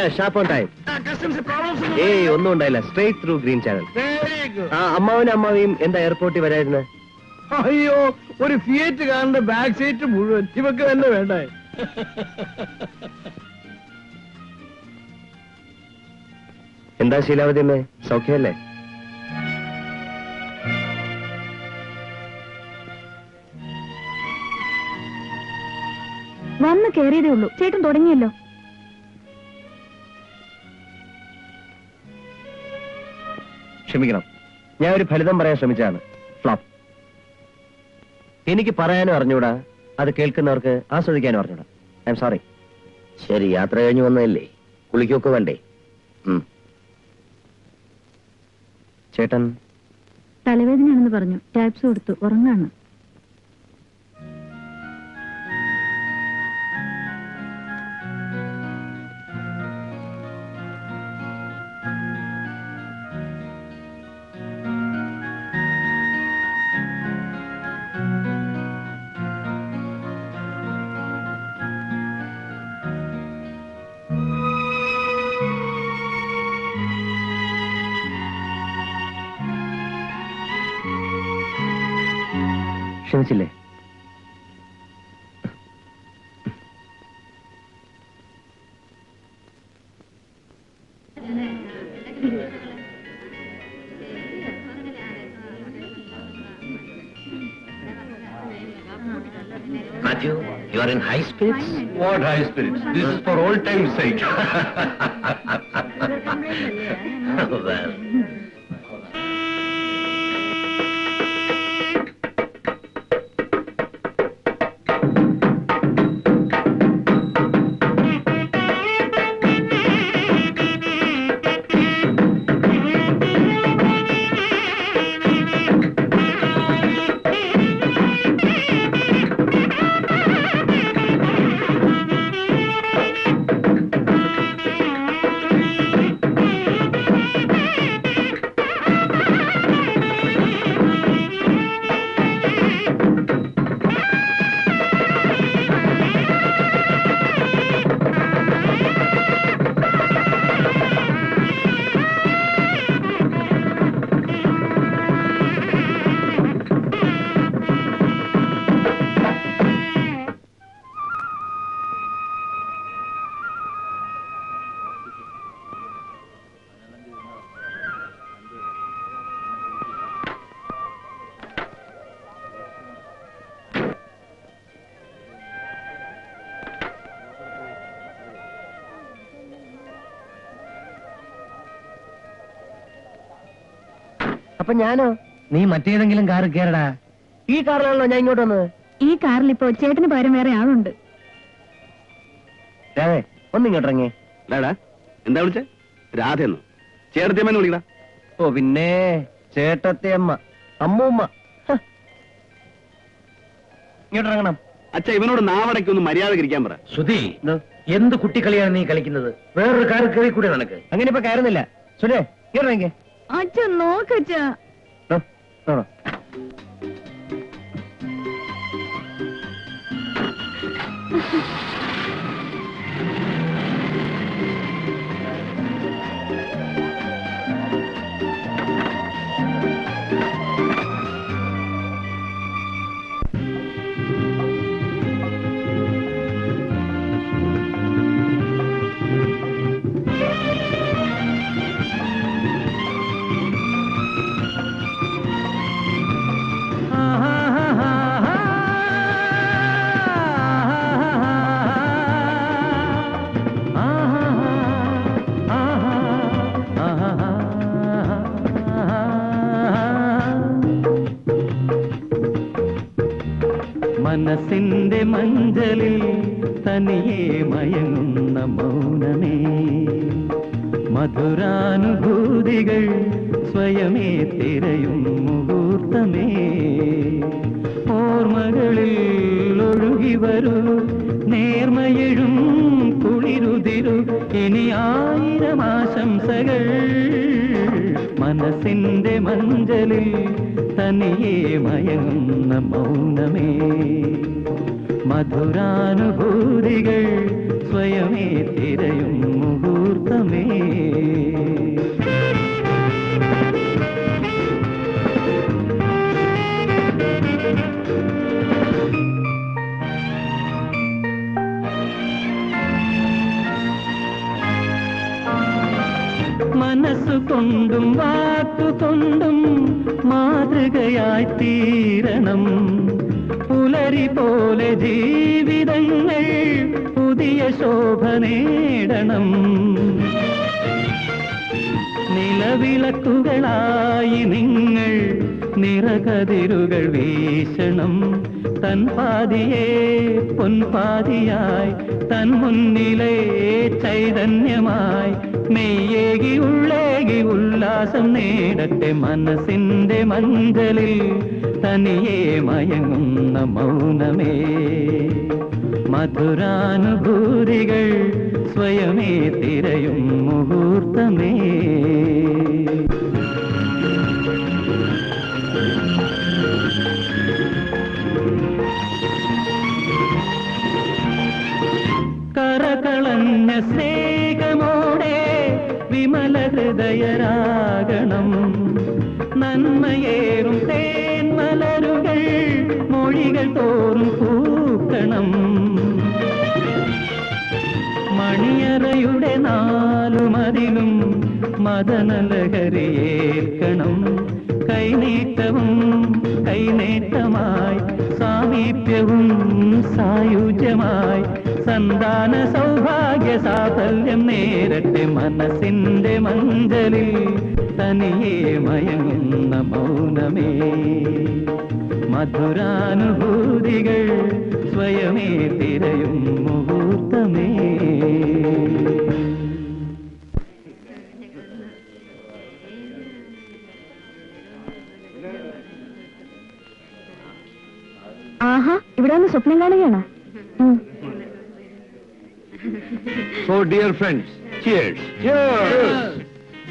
Shop on time customs problems ഏയ് ഒന്നും ഉണ്ടായില്ല straight through green channel very good ആ അമ്മാവനും അമ്മാവിയും എന്താ എയർപോർട്ടിൽ വരായിരുന്നത് അയ്യോ ഒരു ഫിയറ്റ് കാറിന്റെ ബാക്ക് സീറ്റ് മുഴുവൻ ഇവക്ക് തന്നെ വേണ്ടേ എന്താ ശീലാവതി അമ്മേ സൗഖ്യമല്ലേ വന്ന് കേറിയതേ ഉള്ളൂ ചേട്ടൻ തുടങ്ങിയല്ലോ ക്ഷമിക്കണം ഞാൻ ഒരു ഫലിതം പറയാൻ ശ്രമിച്ചതാണ് ഫ്ലോപ്പ് എനിക്ക് പറയാനും അറിഞ്ഞൂടാ അത് കേൾക്കുന്നവർക്ക് ആസ്വദിക്കാനും അറിഞ്ഞൂടാ ഐ എം സോറി ശരി യാത്ര കഴിഞ്ഞ് വന്നതല്ലേ കുളിക്കൊക്കെ വേണ്ടേ ഉം. ചേട്ടൻ തലവേദനയാണെന്ന് പറഞ്ഞു ടാബ്സ് കൊടുത്തു ഉറങ്ങാണ് ക്ഷമിച്ചില്ലേ Matthew, you are in high spirits? What high spirits? This is for old time's sake. well. അപ്പൊ ഞാനോ നീ മറ്റേതെങ്കിലും കാർ കയറടാ ഈ കാറിലാണല്ലോ ഞാൻ ഇങ്ങോട്ട് വന്നത് ഈ കാറിൽ ഇപ്പോ ചേട്ടന് പകരം വേറെ ആളുണ്ട് രാവേ ഒന്ന് ഇങ്ങോട്ട് ഇറങ്ങി ഡാടാ എന്താ വിളിച്ചേ രാധയെന്നോ ചേട്ടത്തിയമ്മനെ വിളിക്കടാ ഓ പിന്നെ ചേട്ടത്തെ അമ്മ അമ്മൂമ്മ ഹ. ഇങ്ങോട്ട് ഇറങ്ങണം അച്ഛ ഇവനോട് നാവടയ്ക്ക് ഒന്ന് മര്യാദ ഇരിക്കാൻ പറ സുധി എന്തോ? എന്ത് കുട്ടിക്കളിയാണ് നീ കളിക്കുന്നത് വേറൊരു കാർ കയറി കൂടെ നിനക്ക് അങ്ങനെ ഇപ്പൊ കയറുന്നില്ല സുരേ ഇങ്ങോട്ട് ഇറങ്ങി അച്ഛ നോക്കച്ച മനസ്സിന്റെ മഞ്ചലിൽ തനിയെ മയങ്ങുന്ന മൗനമേ മധുരാനുഭൂതികൾ സ്വയമേ തിരയും മുഹൂർത്തമേ ഓർമ്മകളിൽ ഒഴുകി വരൂ നേർമയെഴും കുളിരുതിരു ഇനി ആയിരം ആശംസകൾ മനസ്സിന്റെ മഞ്ചലിൽ തനിയെ മയങ്ങുന്ന മൗനമേ മധുരാനുഭൂതികൾ സ്വയമേ തിരയും മുഹൂർത്തമേ മനസ്സുകൊണ്ടും വാക്കുകൊണ്ടും മാതൃകയായി തീരണം പുലരി പോലെ ജീവിതങ്ങൾ പുതിയ ശോഭ നേടണം നിലവിളക്കുകളായി നിങ്ങൾ നിറകതിരുകൾ വീശണം തൻ പാതിയെ പൊൻപാതിയായി തൻ മുന്നിലെ ചൈതന്യമായി മെയ്യേകി ഉള്ളേകി ഉല്ലാസം നേടട്ടെ മനസ്സിന്റെ മഞ്ചലിൽ തനിയെ മയങ്ങുന്ന മൗനമേ മധുരാനുഭൂതികൾ സ്വയമേ തിരയും മുഹൂർത്തമേ കരകളഞ്ഞ സ്നേഹമോടെ വിമല ഹൃദയരാഗണം നന്മയേറും തേന്മലരുകൾ മൊഴികൾ തോറും പൂക്കണം മണിയറയുടെ നാലുമതിലും മദനലഹരിയേൽക്കണം കൈനീട്ടവും കൈനേട്ടമായി സാമീപ്യവും സായുജ്യമായി സന്താന സൗഭാഗ്യ സാഫല്യം നേരട്ടെ മനസ്സിന്റെ മഞ്ചലിൽ തനിയെ മയങ്ങുന്ന മൗനമേ മധുരാനുഭൂതികൾ സ്വയമേ തിരയും മുഹൂർത്തമേ ആഹാ ഇവിടെ ഒന്ന് സ്വപ്നം കാണുകയാണോ ഉം. So dear friends cheers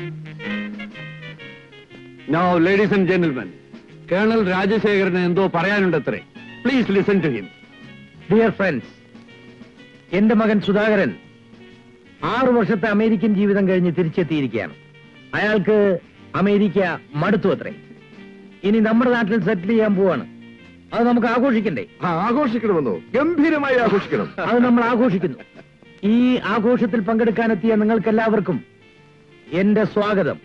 now ladies and gentlemen colonel രാജശേഖരന് എന്തോ പറയാനുണ്ടത്രേ please listen to him dear friends എന്റെ മകൻ സുധാകരൻ ആറു വർഷത്തെ അമേരിക്കൻ ജീവിതം കഴിഞ്ഞ് തിരിച്ചെത്തിയിരിക്കുകയാണ് അയാൾക്ക് അമേരിക്ക മടുത്തു അത്രേ ഇനി നമ്മുടെ നാട്ടിൽ സെറ്റിൽ ചെയ്യാൻ പോവാണ് അത് നമുക്ക് ആഘോഷിക്കണ്ടേ ആഘോഷിക്കണമെന്നോ ഗംഭീരമായി ആഘോഷിക്കണം അത് നമ്മൾ ആഘോഷിക്കുന്നു ഈ ആഘോഷത്തിൽ പങ്കെടുക്കാനെത്തിയ നിങ്ങൾക്കെല്ലാവർക്കും എന്റെ സ്വാഗതം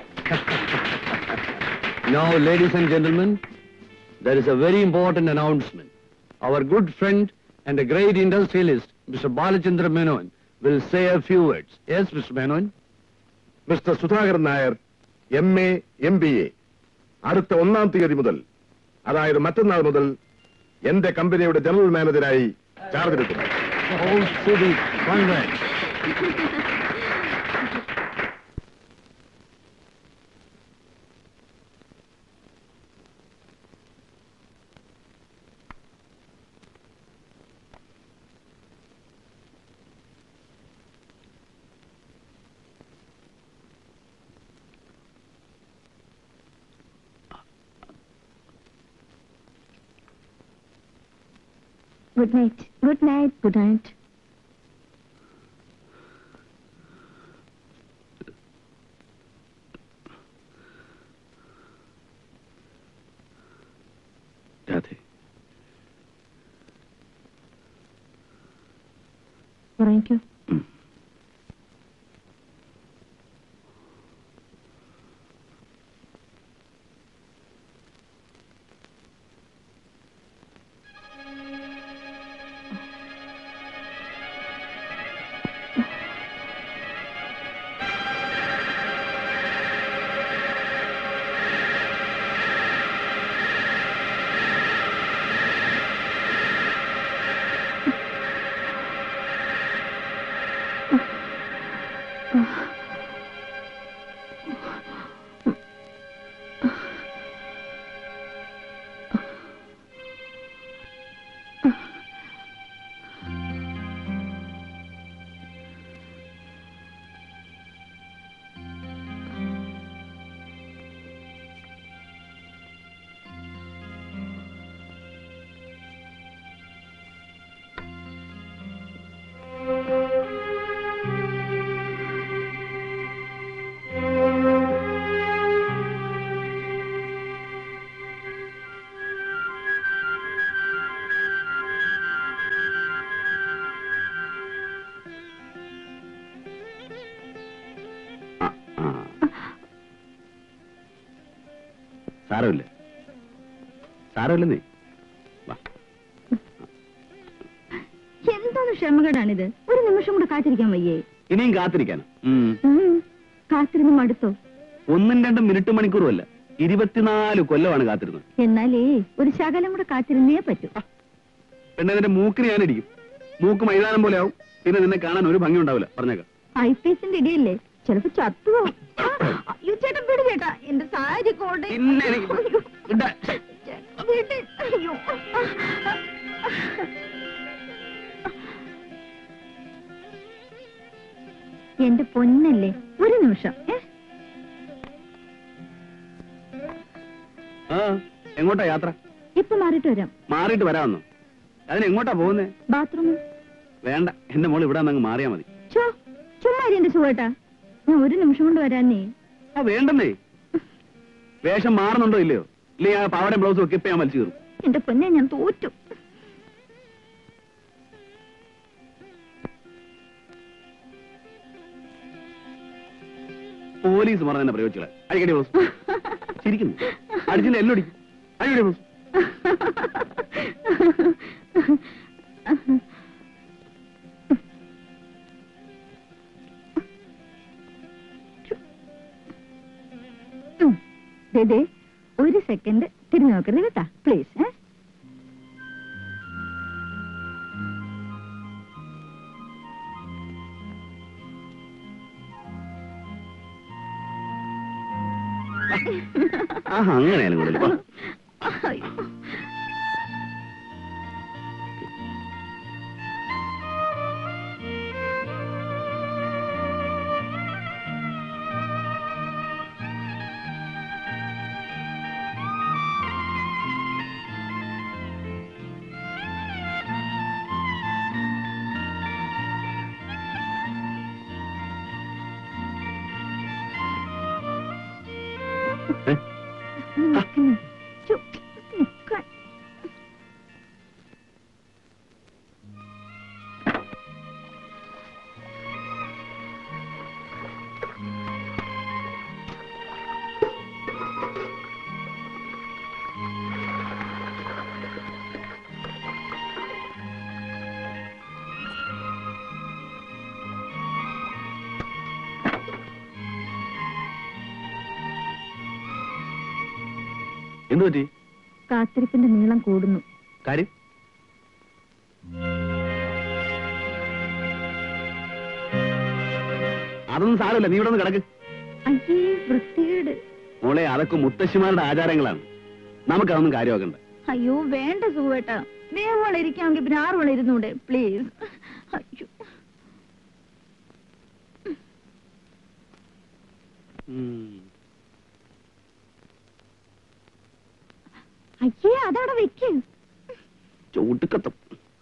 Now, ladies and gentlemen, there is a very important announcement. Our good friend and a great industrialist, Mr. Balachandra Menon, will say a few words. Yes, Mr. Menon? Mister Sudhakaran Nair M A M B A അടുത്ത ഒന്നാം തീയതി മുതൽ അതായത് മറ്റന്നാൾ മുതൽ എന്റെ കമ്പനിയുടെ general മാനേജരായി ചാർജ് എടുക്കുന്നു Oh, Sudi, congrats. Good night good night good night രാധേ ഉറങ്ങിക്കോ സാരമില്ല സാരമില്ലെന്നേ വാ എന്താണ് ക്ഷമകേടാണിത് ഒരു നിമിഷം കൂടെ കാത്തിരിക്കാൻ വയ്യേ ഇനിയും കാത്തിരിക്കാനോ ഉം. ഉം. കാത്തിരുന്ന് മടുത്തോ ഒന്നും രണ്ടും മിനിറ്റ് മണിക്കൂറും അല്ല ഇരുപത്തിനാല് കൊല്ലമാണ് കാത്തിരുന്നത് എന്നാലേ ഒരു ശകലം കൂടെ കാത്തിരുന്നേ പറ്റൂ പിന്നെ നിന്റെ മൂക്കിന് ഞാനിടിക്കും മൂക്ക് മൈതാനം പോലെ ആവും പിന്നെ നിന്നെ കാണാൻ ഒരു ഭംഗി ഉണ്ടാവില്ല പറഞ്ഞേക്കാം ഐ പി എസിന്റെ ഇടിയല്ലേ ചിലപ്പോ ചത്തുവോ ആ, അയ്യോ ചേട്ടാ വിട് ചേട്ടാ എന്റെ സാരി കോട്ടെ പിന്നെ എനിക്ക് അയ്യോ. ഇടാ. ചേട്ടാ, വിട്. അയ്യോ എന്റെ പൊന്നല്ലേ ഒരു നിമിഷം ഏ ആ എങ്ങോട്ടാ യാത്ര ഇപ്പൊ മാറിയിട്ട് വരാം മാറിയിട്ട് വരാമെന്നോ അതിന് എങ്ങോട്ടാ പോകുന്നേ ബാത്റൂമിൽ വേണ്ട എന്റെ മോൾ ഇവിടെ അങ്ങ് മാറിയാ മതി ചോ ചുമ്മാ ഇരി എന്റെ സുഖേട്ടാ ഞാൻ ഒരു നിമിഷം കൊണ്ട് വരാന്നേ ആ വേണ്ടെന്നേ വേഷം മാറുന്നുണ്ടോ ഇല്ലയോ ഇല്ലെങ്കിൽ ആ പാവടയും ബ്ലൗസും ഒക്കെ ഇപ്പൊ ഞാൻ വലിച്ചു കയറും എന്റെ പൊന്നെ ഞാൻ തോറ്റു പോലീസ് പറഞ്ഞ തന്നെ പ്രയോഗിച്ചില്ല അടിക്കടി ബ്ലൗസ് ചിരിക്കുന്നു അടിച്ചില്ല എല്ലാം അടിക്കും അടിക്കടി ബ്ലൗസ് ഉം. ദേ, ദേ, ഒരു സെക്കൻഡ് തിരിഞ്ഞു നോക്കരുത് കേട്ടാ പ്ലീസ് ഏ ആഹാ അങ്ങനെയാലും കൂടുതൽ വാ. അയ്യോ. ഏ? നിക്കുന്നു. ചു, നിക്കാൻ. എന്ത് പറ്റി കാത്തിരിപ്പിന്റെ നീളം കൂടുന്നു കാര്യം അതൊന്നും സാരമില്ല നീ ഇവിടെ ഒന്ന് കിടക്ക് അയ്യേ വൃത്തികേട് മോളെ അതൊക്കെ മുത്തശ്ശിമാരുടെ ആചാരങ്ങളാണ് നമുക്കതൊന്നും കാര്യമാക്കണ്ട അയ്യോ വേണ്ട സുഖേട്ടാ വേവോളം ഇരിക്കാമെങ്കിൽ പിന്നെ ആറോളം ഇരുന്നൂടെ പ്ലീസ് അയ്യോ അയ്യേ അതവിടെ വെക്ക് ചൂട്ടുക്കത്തും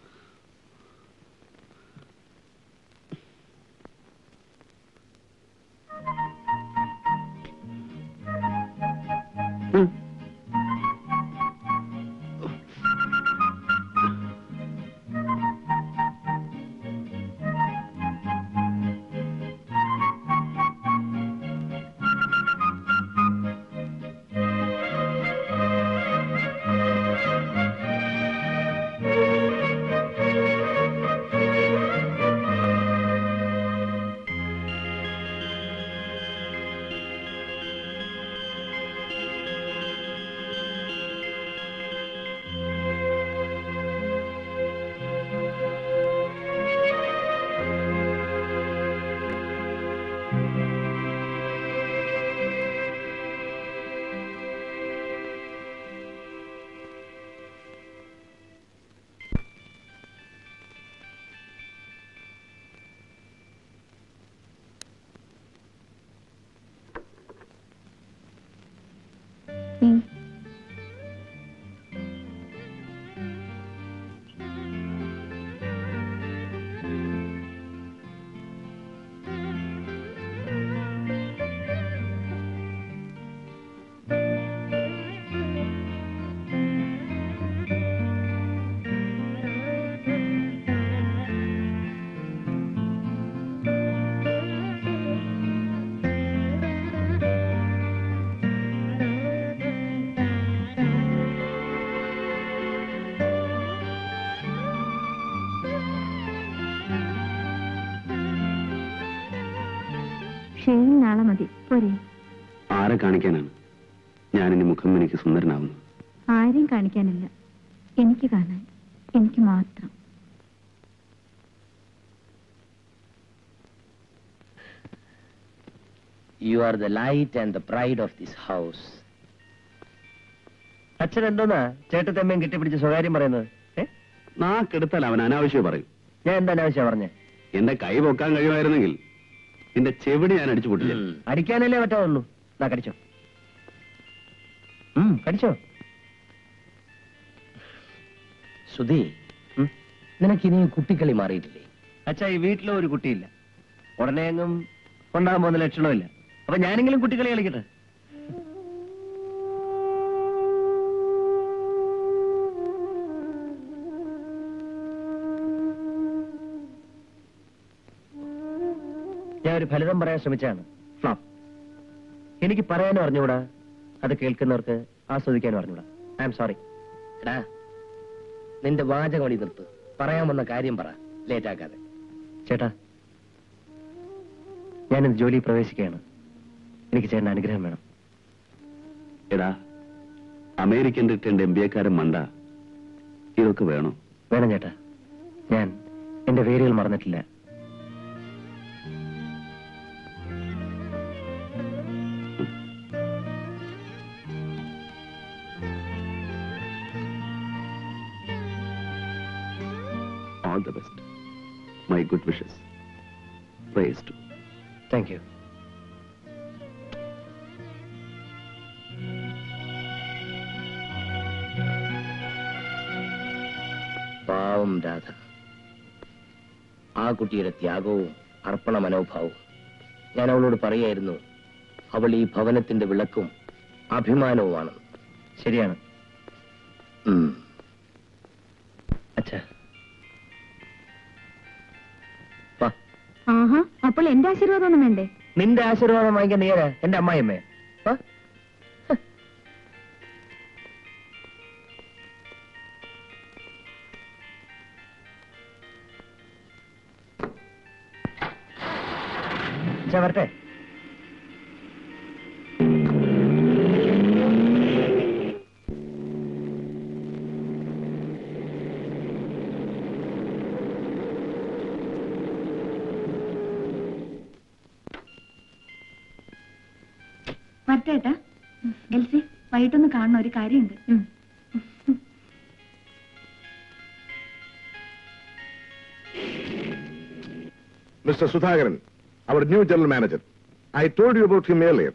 ഉം. ഷെയിൻ നാളെ മതി പോരെ ആരെ കാണിക്കാനാണ് ഞാനിനി മുഖം എനിക്ക് സുന്ദരനാവുന്നു ആരെയും കാണിക്കാനില്ല എനിക്ക് കാണാൻ എനിക്ക് മാത്രം you are the light and the pride of this house അച്ഛൻ എന്തോന്നാ ചേട്ടത്തമ്മയും കെട്ടിപ്പിടിച്ച് സ്വകാര്യം പറയുന്നത് ഏ നാക്കെടുത്താൽ അവൻ അനാവശ്യം പറയും ഞാൻ എന്താ അനാവശ്യം പറഞ്ഞേ എന്റെ കൈ പൊക്കാൻ കഴിയുമായിരുന്നെങ്കിൽ നിന്റെ ചെവിടി ഞാൻ അടിച്ചു പൊട്ടില്ല അടിക്കാനല്ലേ പറ്റാവുള്ളൂ ദാ കടിച്ചോ ഉം, കടിച്ചോ സുധി നിനക്കിനിയും കുട്ടിക്കളി മാറിയിട്ടില്ലേ അച്ഛാ ഈ വീട്ടിലും ഒരു കുട്ടിയില്ല ഉടനെ എങ്ങും കൊണ്ടാകാൻ പോകുന്ന ലക്ഷണമില്ല അപ്പൊ ഞാനെങ്കിലും കുട്ടികളി കളിക്കട്ടെ ഞാൻ ഒരു ഫലിതം പറയാൻ ശ്രമിച്ചാണ് ഫ്ലോപ്പ് എനിക്ക് പറയാനും അറിഞ്ഞുകൂടാ അത് കേൾക്കുന്നവർക്ക് ആസ്വദിക്കാനും അറിഞ്ഞൂടാ ഐ എം സോറി എടാ നിന്റെ വാചകമടി നിർത്ത് പറയാൻ വന്ന കാര്യം പറ ലേറ്റ് ആക്കാതെ ചേട്ടാ ഞാനിന്ന് ജോലി പ്രവേശിക്കുകയാണ് എനിക്ക് ചേട്ടൻ്റെ അനുഗ്രഹം വേണം എടാ അമേരിക്കൻ റിട്ടേൺ എം ബി എക്കാരൻ മണ്ട ഇതൊക്കെ വേണോ വേണം ചേട്ടാ ഞാൻ എന്റെ വേരുകൾ മറന്നിട്ടില്ല all the best my good wishes praise to thank you പാവം രാധ ആ കുട്ടിയുടെ ത്യാഗവും അർപ്പണ മനോഭാവവും ഞാൻ അവളോട് പറയായിരുന്നു അവൾ ഈ ഭവനത്തിന്റെ വിളക്കും അഭിമാനവുമാണ് ശരിയാണ് ഉം. അച്ഛാ വാ. ആഹാ അപ്പോൾ എന്റെ ആശീർവാദം ഒന്നും വേണ്ടേ നിന്റെ ആശീർവാദം വാങ്ങിക്കാൻ നീരാ എന്റെ അമ്മായിയമ്മേ വാ. അച്ഛാ വരട്ടെ വരട്ടേട്ടാ എൽസി വൈകിട്ടൊന്ന് കാണുന്ന ഒരു കാര്യമുണ്ട് Mr. Sudhakaran, our new general manager. I told you about him earlier.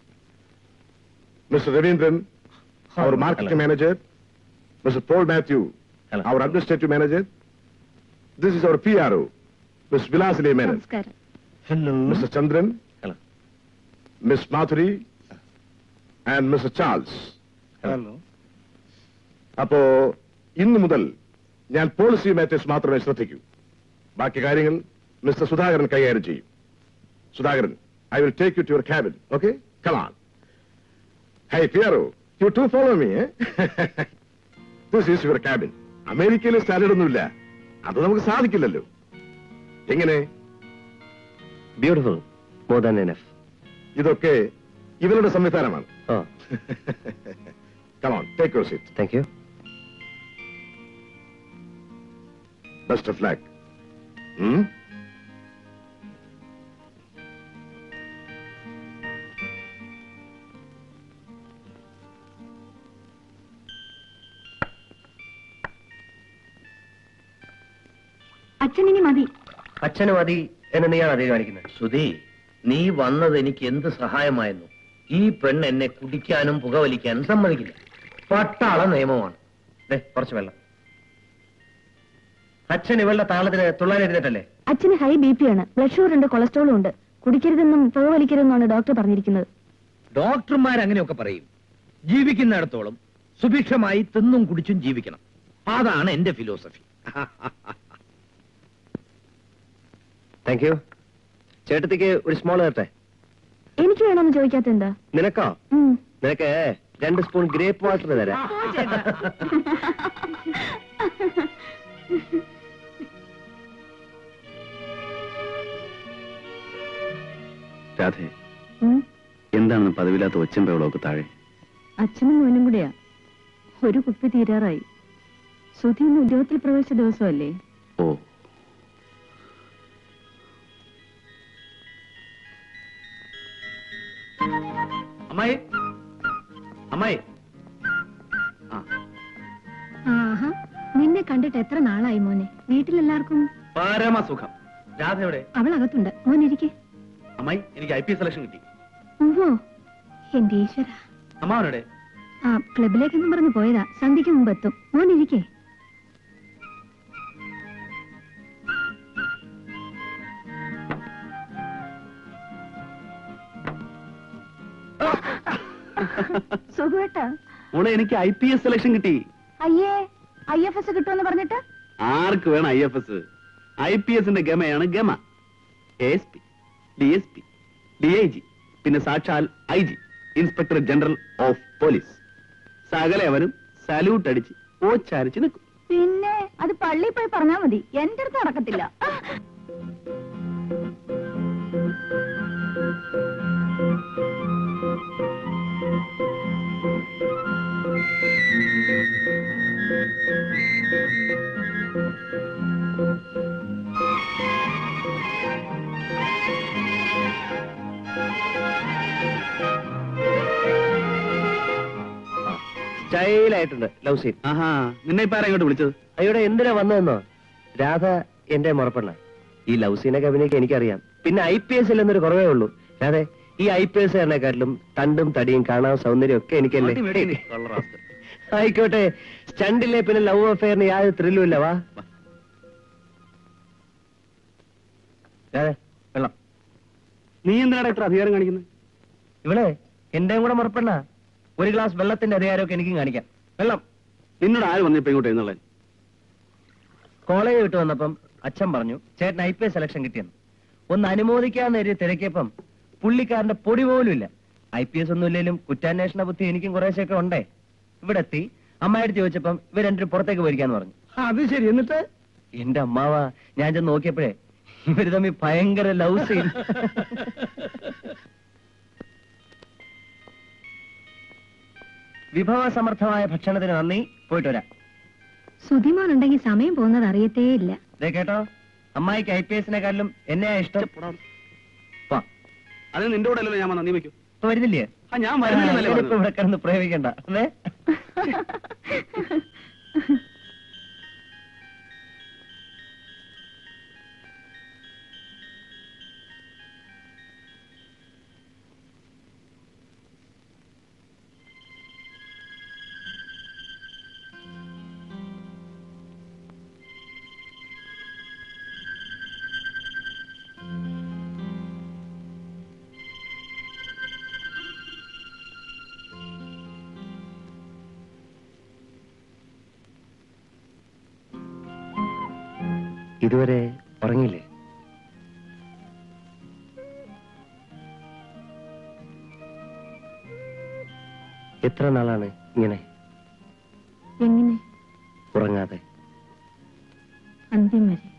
Mr. Ravindran, our marketing Hello. manager. Mr. Paul Matthew, Hello. our administrative manager. This is our PRO, Ms. Vilasile Menon. നമസ്കാരം hello Mr. Chandran, Hello. Miss Mathuri, and Mr. Charles. Hello അപ്പോ ഇന്നു മുതൽ ഞാൻ policy matters മാത്രമേ ശ്രദ്ധിക്കൂ ബാക്കി കാര്യങ്ങൾ mister Sudhakaran കൈകാര്യം ചെയ്യും Sudhakaran I will take you to your cabin okay come on hi പിയറോ you to follow me this is your cabin അമേരിക്കയിൽ സ്റ്റാൻഡേർഡ് ഒന്നുമില്ല അത് നമുക്ക് സാധിക്കില്ലല്ലോ എങ്ങനെ ബ്യൂട്ടിഫുൾ മോർ ദാൻ എനഫ് ഇതൊക്കെ ഇവരുടെ സംവിധാനമാണ് oh come on take your seat thank you best of luck അച്ഛൻ ഇനി മതി അച്ഛന് മതി എന്ന് നീയാണ് അതേ കാണിക്കുന്നത് സുധി നീ വന്നത് എനിക്ക് എന്ത് സഹായമായിരുന്നു ഈ പെണ്ണ് എന്നെ കുടിക്കാനും പുകവലിക്കാനും സമ്മതിക്കില്ല പട്ടാള നിയമമാണ് ദേ കുറച്ച് വെള്ളം അച്ഛൻ ഇവളുടെ താളത്തിന് തുള്ളാനിരുന്നിട്ടല്ലേ അച്ഛന് ഹൈ ബി പി ആണ് ബ്ലഡ് ഷുഗർ ഉണ്ട് കൊളസ്ട്രോളും ഉണ്ട് കുടിക്കരുതെന്നും പുക വലിക്കരുതെന്നാണ് ഡോക്ടർ പറഞ്ഞിരിക്കുന്നത് ഡോക്ടർമാർ അങ്ങനെയൊക്കെ പറയും ജീവിക്കുന്നിടത്തോളം സുഭിക്ഷമായി തിന്നും കുടിച്ചും ജീവിക്കണം അതാണ് എന്റെ ഫിലോസഫി താങ്ക് യു ചേട്ടത്തിക്ക് ഒരു സ്മോൾ തരട്ടെ എനിക്ക് വേണമെന്ന് ചോദിക്കാത്ത എന്താ നിനക്കോ ഉം. നിനക്ക് രണ്ട് സ്പൂൺ ഗ്രേപ്പ് വാട്ടർ തരാം രാധേ ഉം, എന്താണെന്ന് പതിവില്ലാത്ത ഒച്ചമ്പകളൊക്കെ താഴെ അച്ഛനും മോനും കൂടെയാ ഒരു കുപ്പി തീരാറായി സുധി ഇന്ന് ഉദ്യോഗത്തിൽ പ്രവേശിച്ച ദിവസമല്ലേ ഓ അമ്മായി അമ്മായി ആ ആഹാ നിന്നെ കണ്ടിട്ട് എത്ര നാളായി മോനെ വീട്ടിലെല്ലാവർക്കും പരമസുഖം രാധ എവിടെ അവൾ അകത്തുണ്ട് മോനിരിക്കെ അമ്മായി എനിക്ക് ഐ പി എസ് സെലക്ഷൻ കിട്ടി ഓഹോ എന്റെ ഈശ്വര അമ്മാവനെവിടെ ആ ക്ലബിലേക്കെന്നും പറഞ്ഞു പോയതാ സന്ധ്യക്ക് മുമ്പ് എത്തും മോനിരിക്കെ സുഖേട്ടാ മോളെ എനിക്ക് ഐ പി എസ് സെലക്ഷൻ കിട്ടി അയ്യേ ഐ എഫ് എസ് കിട്ടുമെന്ന് പറഞ്ഞിട്ട് ആർക്ക് വേണം I F S I P എസിന്റെ ഗമയാണ് ഗമ S P D S P D I G പിന്നെ സാക്ഷാൽ I G inspector general of police salute സല്യൂട്ട് അടിച്ച് ഓച്ചാരിച്ച് നിൽക്കും പിന്നെ അത് പള്ളിയിൽ പോയി പറഞ്ഞാ മതി എന്റെ അടുത്ത് നടക്കത്തില്ല സ്റ്റൈലായിട്ടുണ്ട് ലവ് സീൻ ആഹാ നിന്നെ ഇപ്പൊ ആരാ ഇങ്ങോട്ട് വിളിച്ചത് അയ്യോടെ എന്തിനാ വന്നതെന്നോ രാധ എന്റെ മുറപ്പെണ്ണ ഈ ലവ് സീനൊക്കെ അഭിനയിക്കാൻ എനിക്കറിയാം പിന്നെ ഐ പി എസ് എന്നൊരു കുറവേ ഉള്ളൂ രാധെ ഈ ഐ പി എസ് കാട്ടിലും തണ്ടും തടിയും കാണാൻ സൗന്ദര്യം ഒക്കെ എനിക്കല്ലേ ആയിക്കോട്ടെ സ്റ്റണ്ടില്ലേ പിന്നെ ലവ് അഫെയറിന് യാതൊരു ത്രില്ലും ഇല്ല വാ രാധെ വെള്ളം നീ എന്തിനാണ് ഇത്ര അധികാരം കാണിക്കുന്നത് ഇവിടെ എന്റെയും കൂടെ മുറപ്പെണ്ണ ഒരു ഗ്ലാസ് വെള്ളത്തിന്റെ അധികാരമൊക്കെ എനിക്കും കാണിക്കാം വെള്ളം നിന്നോട് ആര് വന്നിപ്പോ ഇങ്ങോട്ട് എഴുന്നള്ളൻ കോളേജ് വിട്ട് വന്നപ്പം അച്ഛൻ പറഞ്ഞു ചേട്ടൻ ഐ പി എസ് സെലക്ഷൻ കിട്ടിയെന്ന് ഒന്ന് അനുമോദിക്കാന്ന് എഴുതി തിരക്കിയപ്പം പുള്ളിക്കാരന്റെ പൊടി പോലും ഇല്ല ഐ പി എസ് ഒന്നും ഇല്ലെങ്കിലും കുറ്റാന്വേഷണ ബുദ്ധി എനിക്കും കുറേശ്ശൊക്കെ ഉണ്ടേ ഇവിടെ എത്തി അമ്മായിട്ട് ചോദിച്ചപ്പം ഇവർ രണ്ടു പുറത്തേക്ക് പോയിരിക്കാന്ന് പറഞ്ഞു അത് ശരി എന്നിട്ട് എന്റെ അമ്മാവ ഞാൻ ചെന്ന് നോക്കിയപ്പോഴേ ഇവര് തമ്മിൽ ഭയങ്കര ലവ് സീൻ വിഭവസമർത്ഥമായ ഭക്ഷണത്തിന് നന്ദി പോയിട്ട് വരാം സുധിമോൻ ഉണ്ടെങ്കിൽ സമയം പോകുന്നത് അറിയത്തേ ഇല്ല ദേ കേട്ടോ അമ്മായിക്ക് ഐ പി എസിനെക്കാട്ടിലും എന്നെയാ ഇഷ്ടം വാ. അത് നിന്റെ കൂടെ അല്ലല്ലോ ഞാൻ വന്ന നീ വെക്കൂ ഇപ്പൊ വരുന്നില്ലേ ആ ഞാൻ വരുന്നില്ലെന്നല്ലേ ഇപ്പൊ പറഞ്ഞത്? ഇവിടെ കിടന്ന് പ്രയോഗിക്കണ്ട അല്ലേ ഇതുവരെ ഉറങ്ങിയില്ലേ എത്ര നാളാണ് ഇങ്ങനെ എങ്ങനെ ഉറങ്ങാതെ അന്ത്യം വരെ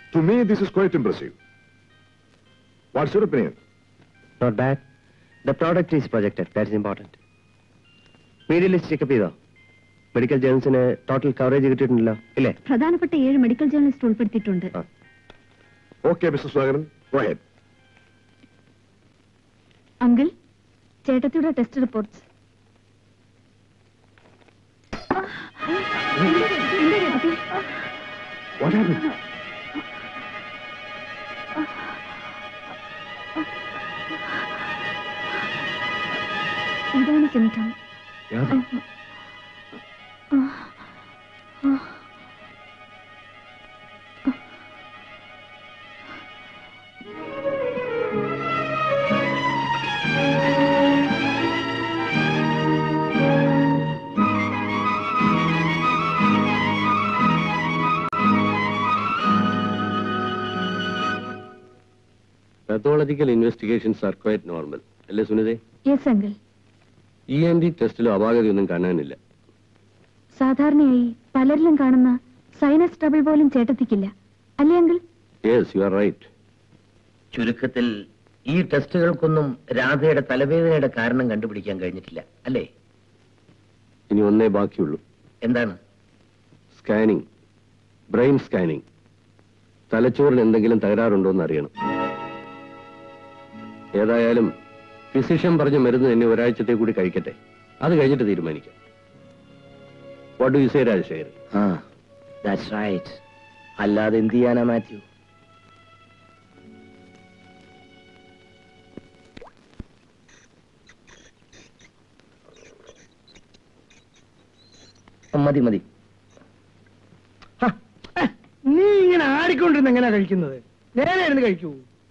To me, this is quite impressive. What's your opinion? Not bad the product is projected that is important media list checkup ചെയ്തോ മെഡിക്കൽ ജേർണൽസിന് ടോട്ടൽ കവറേജ് കിട്ടിയിട്ടുണ്ടല്ലോ ഇല്ലേ പ്രധാനപ്പെട്ട ഏഴ് മെഡിക്കൽ ജേർണലിസ്റ്റ് ഉൾപ്പെടുത്തിയിട്ടുണ്ട് ആ. Okay, Mr. Swagaran, go ahead. Uncle ചേട്ടത്തിയുടെ test reports What happened? ഇതാണ് symptom Pathological investigations are quite normal. അല്ലേ സുനിതേ yes uncle E N T ടെസ്റ്റിലും അപാകതയൊന്നും കാണാനില്ല സാധാരണയായി പലരിലും കാണുന്ന സൈനസ് ട്രബിൾ പോലും ചേട്ടത്തിക്കില്ല അല്ലേ uncle yes you are right ചുരുക്കത്തിൽ ഈ ടെസ്റ്റുകൾക്കൊന്നും രാധയുടെ തലവേദനയുടെ കാരണം കണ്ടുപിടിക്കാൻ കഴിഞ്ഞിട്ടില്ല അല്ലേ ഇനി ഒന്നേ ബാക്കിയുള്ളൂ എന്താണ് സ്കാനിങ് ബ്രെയിൻ സ്കാനിങ് തലച്ചോറിന് എന്തെങ്കിലും തകരാറുണ്ടോ എന്ന് അറിയണം ഏതായാലും ഫിസിഷ്യൻ പറഞ്ഞ മരുന്ന് എന്നെ ഒരാഴ്ചത്തെ കൂടി കഴിക്കട്ടെ അത് കഴിഞ്ഞിട്ട് തീരുമാനിക്കാം what do you say Rajasekharan ആ ദാറ്റ്സ് റൈറ്റ് അല്ലാതെ എന്ത് ചെയ്യാനാ മാത്യു മതി മതി നീ ഇങ്ങനെ ആടിക്കൊണ്ടിരുന്ന് എങ്ങനെയാ കഴിക്കുന്നത് നേരെ ഇരുന്ന് കഴിക്കൂ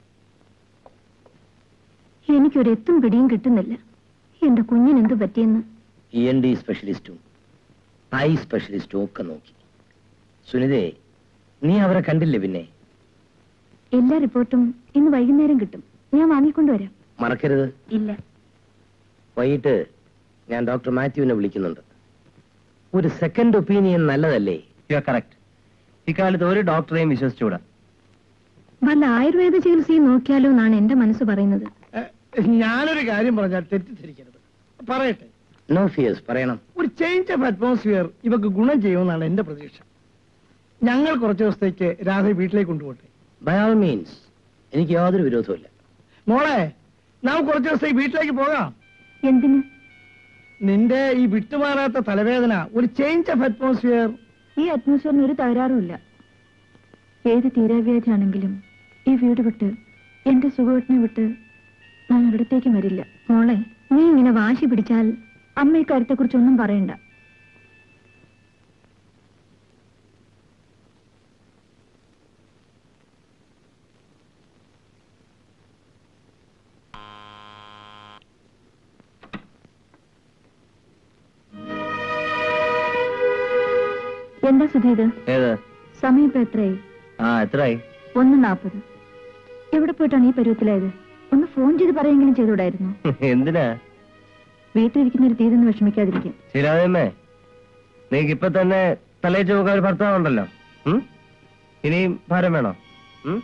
എനിക്കൊരു എത്തും പിടിയും കിട്ടുന്നില്ല എന്റെ കുഞ്ഞിന് എന്ത് പറ്റിയെന്ന് ഇ എൻ ഡി സ്പെഷ്യലിസ്റ്റും ഐ സ്പെഷ്യലിസ്റ്റും ഒക്കെ നോക്കി സുനിതേ നീ അവരെ കണ്ടില്ലേ പിന്നെ എല്ലാ റിപ്പോർട്ടും ഇന്ന് വൈകുന്നേരം കിട്ടും ഞാൻ വാങ്ങിക്കൊണ്ടുവരാം മറക്കരുത് ഇല്ല വൈകിട്ട് ഞാൻ ഡോക്ടർ മാത്യുവിനെ വിളിക്കുന്നുണ്ട് ഒരു സെക്കൻഡ് ഒപ്പീനിയൻ നല്ലതല്ലേ യു ആർ കറക്റ്റ് ഇക്കാലത്ത് ഒരു ഡോക്ടറെയും വിശ്വസിച്ചുകൂടാ വല്ല ആയുർവേദ ചികിത്സയും നോക്കിയാലോ എന്നാണ് എന്റെ മനസ്സ് പറയുന്നത് ഞാനൊരു കാര്യം പറഞ്ഞാൽ തെറ്റിദ്ധരിക്കരുത് പറയട്ടെ നോ ഫിയേഴ്സ് പറയണം ഒരു ചേഞ്ച് ഓഫ് അറ്റ്മോസ്ഫിയർ ഇവക്ക് ഗുണം ചെയ്യുമെന്നാണ് എന്റെ പ്രതീക്ഷ ഞങ്ങൾ കുറച്ച് ദിവസത്തേക്ക് രാധ വീട്ടിലേക്ക് കൊണ്ടുപോട്ടെ ബൈ ഓൾ മീൻസ് എനിക്ക് യാതൊരു വിരോധവുമില്ല മോളെ നാം കുറച്ച് ദിവസത്തേക്ക് വീട്ടിലേക്ക് പോകാം എന്തിന് നിന്റെ ഈ വിട്ടുമാറാത്ത തലവേദന ഒരു ചേഞ്ച് ഓഫ് അറ്റ്മോസ്ഫിയർ ഈ അറ്റ്മോസ്ഫിയറിന് ഒരു തകരാറുമില്ല ഏത് തീരാവ്യാധിയാണെങ്കിലും ഈ വീട് വിട്ട് എന്റെ സുഖവട്ടിനെ വിട്ട് ഞാൻ ഒരിടത്തേക്കും വരില്ല മോളെ നീ ഇങ്ങനെ വാശി പിടിച്ചാൽ അമ്മ ഇക്കാര്യത്തെ കുറിച്ചൊന്നും പറയണ്ട എന്താ സുധി ഇത് ഏത് സമയം ഇപ്പൊ എത്രയായി ആ എത്രയായി ഒന്ന് നാപ്പത് എവിടെ പോയിട്ടാണ് ഈ പരുവത്തിലായത് ഒന്ന് ഫോൺ ചെയ്ത് പറയെങ്കിലും ചെയ്തുകൂടായിരുന്നു എന്തിനാ വീട്ടിലിരിക്കുന്ന ഒരു തീരുന്ന് വിഷമിക്കാതിരിക്കും ശരിയാതമ്മേ നീക്ക് ഇപ്പൊ തന്നെ തലയിച്ച് നോക്കാൻ ഒരു ഭർത്താവുണ്ടല്ലോ ഉം? ഇനിയും ഭാരം വേണോ ഉം?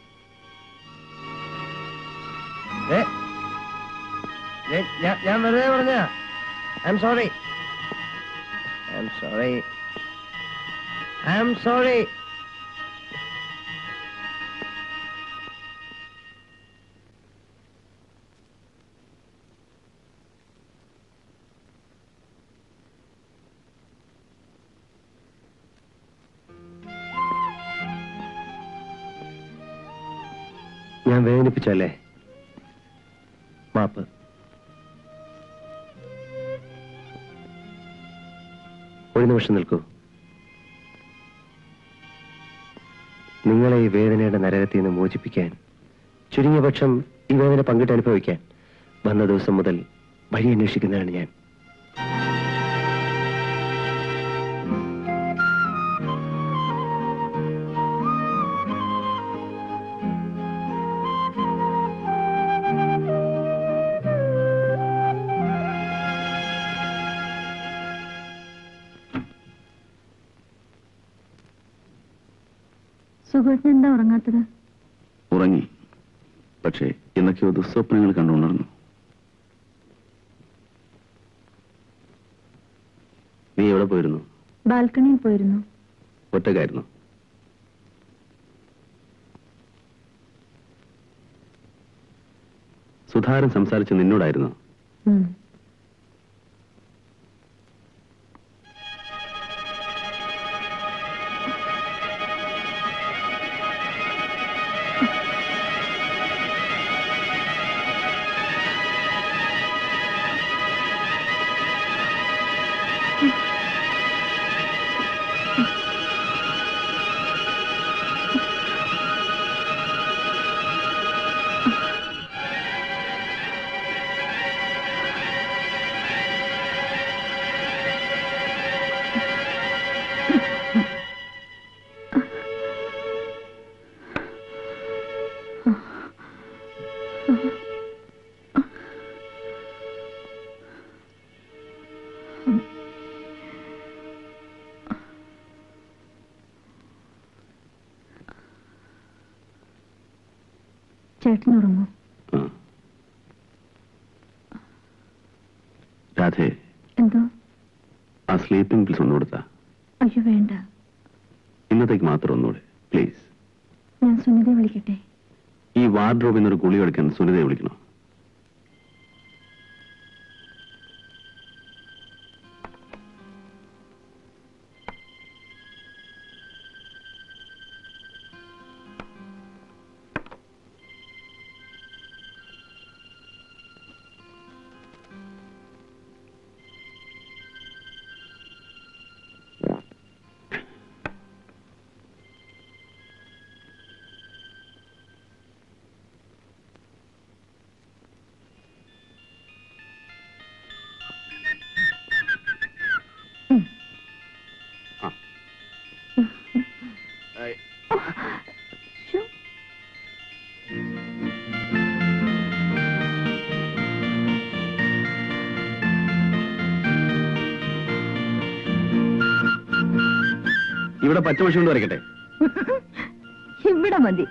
ഏ? ഏ, ഞാൻ- ഞാൻ വെറുതെ പറഞ്ഞ I'm sorry I'm sorry I'm sorry ഞാൻ വേദനിപ്പിച്ചല്ലേ മാപ്പ് ഒരു നിമിഷം നിൽക്കൂ നിങ്ങളെ ഈ വേദനയുടെ നരകത്തിൽ നിന്ന് മോചിപ്പിക്കാൻ ചുരുങ്ങിയ പക്ഷം ഈ വേദന പങ്കിട്ട് അനുഭവിക്കാൻ വന്ന ദിവസം മുതൽ വഴി അന്വേഷിക്കുന്നതാണ് ഞാൻ സുഖേട്ടൻ എന്താ ഉറങ്ങാത്തത് ഉറങ്ങി പക്ഷേ എന്നൊക്കെയോ ദുസ്വപ്നങ്ങൾ കണ്ടുണർന്നു നീ എവിടെ പോയിരുന്നു ബാൽക്കണിയിൽ പോയിരുന്നു ഒറ്റക്കായിരുന്നു സുധാരൻ സംസാരിച്ച് നിന്നോടായിരുന്നു ഉം. ചേട്ടൻ ഉറങ്ങൂ ആ. രാധേ എന്തോ ആ സ്ലീപ്പിംഗ് പിൽസ് ഒന്നു കൊടുത്താ അയ്യോ വേണ്ട ഇന്നത്തേക്ക് മാത്രം ഒന്നുകൂടെ പ്ലീസ് ഞാൻ സുനിതയെ വിളിക്കട്ടെ ഈ വാർഡ്രോബിൽ നിന്നൊരു ഗുളി എടുക്കാൻ സുനിതയെ വിളിക്കണം ശ്ശോ. ഇവിടെ പച്ചമഷി കൊണ്ട് വരയ്ക്കട്ടെ ഇവിടെ മതി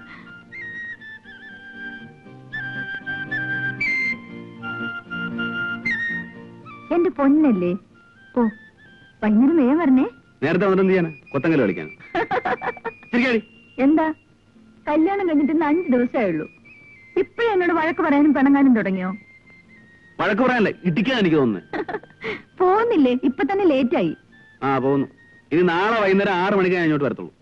എന്റെ പൊന്നല്ലേ ഓ വൈകുന്നേരം വേഗം വരണേ നേരത്തെ വന്നിട്ട് എന്ത് ചെയ്യാനാ കൊത്തങ്കല് കളിക്കാൻ ശരിക്കാടി എന്താ കല്യാണം കഴിഞ്ഞിട്ട് ഇന്ന് അഞ്ച് ദിവസമേ ഉള്ളൂ ഇപ്പഴും എന്നോട് വഴക്ക് പറയാനും പിണങ്ങാനും തുടങ്ങിയോ വഴക്ക് പറയാനല്ലേ ഇടിക്കാൻ എനിക്ക് തോന്നുന്നു പോകുന്നില്ലേ ഇപ്പൊ തന്നെ ലേറ്റായി ആ പോകുന്നു ഇനി നാളെ വൈകുന്നേരം ആറ് മണിക്ക് ഞാൻ ഇങ്ങോട്ട് വരത്തുള്ളൂ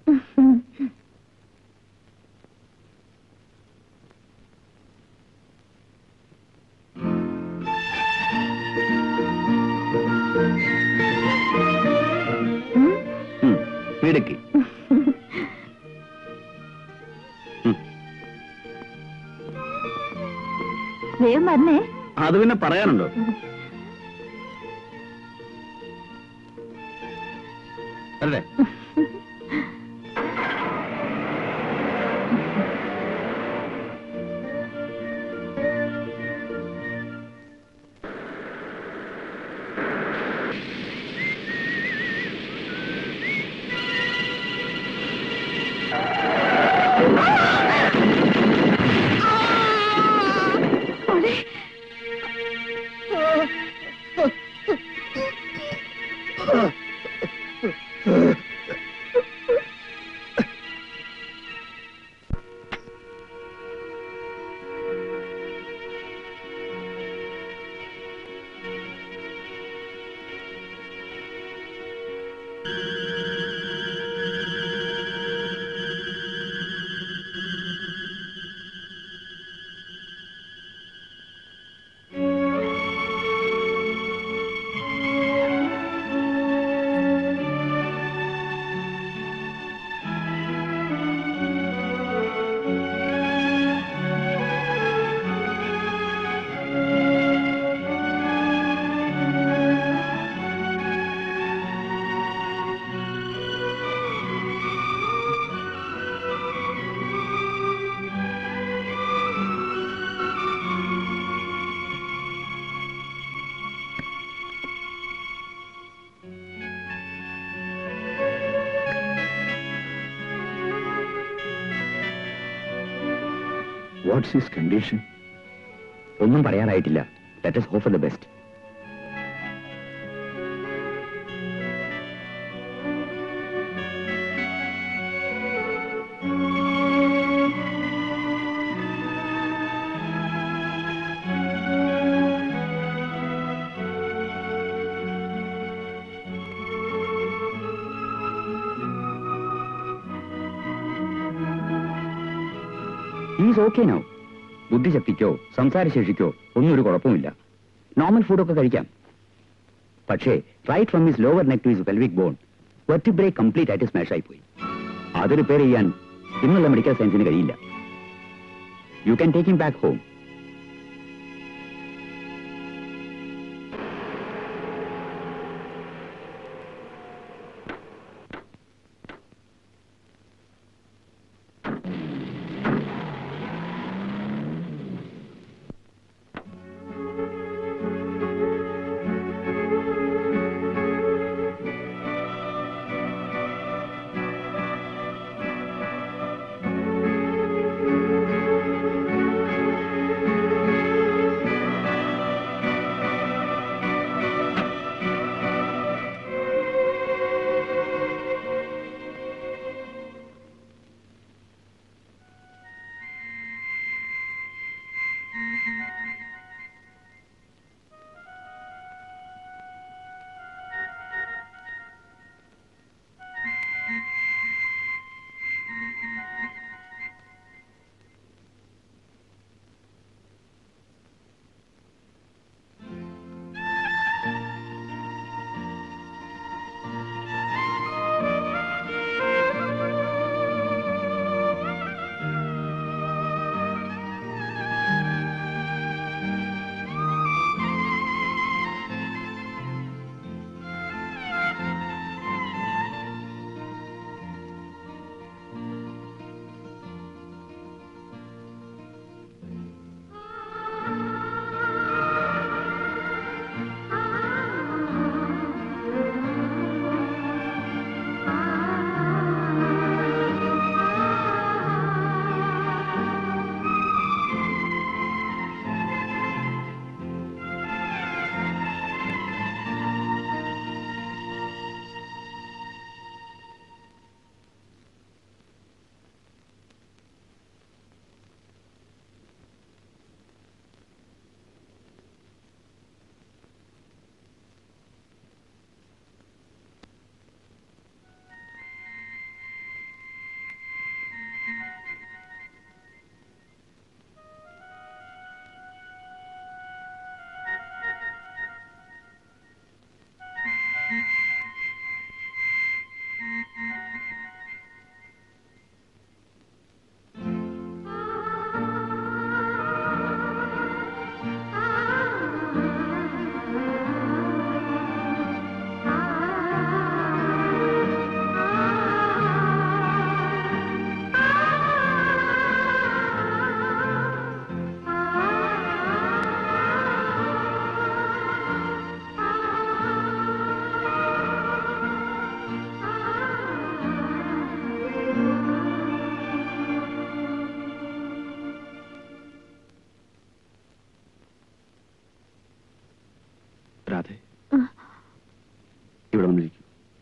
ഉം? ഉം, മിടുക്കി ഉം, വേഗം വരണേ അത് പിന്നെ പറയാനുണ്ടോ അല്ലേ വാട്ട്സ് ഹിസ് കണ്ടീഷൻ ഒന്നും പറയാനായിട്ടില്ല let us hope for the best is okay now ബുദ്ധിശക്തിക്കോ സംസാരശേഷിക്കോ ഒന്നും ഒരു കുഴപ്പമില്ല നോർമൽ ഫുഡൊക്കെ കഴിക്കാം പക്ഷേ right from his lower neck to his pelvic bone vertebrae complete ആയിട്ട് സ്മാഷ് ആയി പോയി അത് റിപ്പയർ ചെയ്യാൻ ഇന്നുള്ള മെഡിക്കൽ സയൻസിന് കഴിയില്ല you can take him back home രാധെ ഇവിടെ വന്നിരിക്കും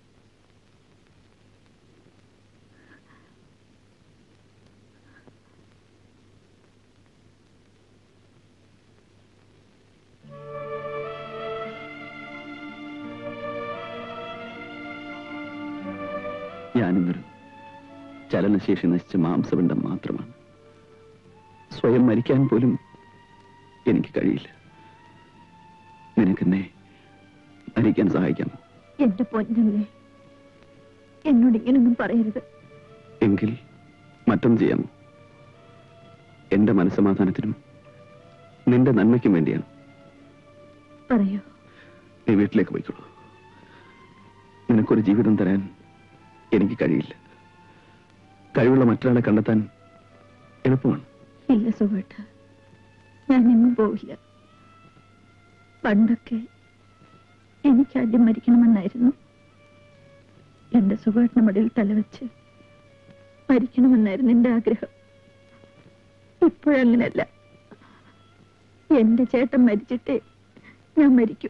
ഞാനിന്നൊരു ചലനശേഷി നശിച്ച മാംസപിണ്ഡം മാത്രമാണ് സ്വയം മരിക്കാൻ പോലും എനിക്ക് കഴിയില്ല നിനക്കെന്നെ മരിക്കാൻ സഹായിക്കാമോ എന്റെ പൊന്നല്ലേ എന്നോട് ഇങ്ങനൊന്നും പറയരുത് എങ്കിൽ മറ്റൊന്ന് ചെയ്യാമോ എന്റെ മനസ്സമാധാനത്തിനും നിന്റെ നന്മയ്ക്കും വേണ്ടിയാണ് പറയൂ നീ വീട്ടിലേക്ക് പോയിക്കോളൂ നിനക്കൊരു ജീവിതം തരാൻ എനിക്ക് കഴിയില്ല കഴിവുള്ള മറ്റൊരാളെ കണ്ടെത്താൻ എളുപ്പമാണ് ഇല്ല സുഖേട്ട ഞാൻ എങ്ങും പോവില്ല പണ്ടൊക്കെ എനിക്ക് ആദ്യം മരിക്കണമെന്നായിരുന്നു എന്റെ സുഖേട്ടന് മടിയിൽ തലവെച്ച് മരിക്കണമെന്നായിരുന്നു എന്റെ ആഗ്രഹം ഇപ്പോഴങ്ങനല്ല എന്റെ ചേട്ടൻ മരിച്ചിട്ടേ ഞാൻ മരിക്കും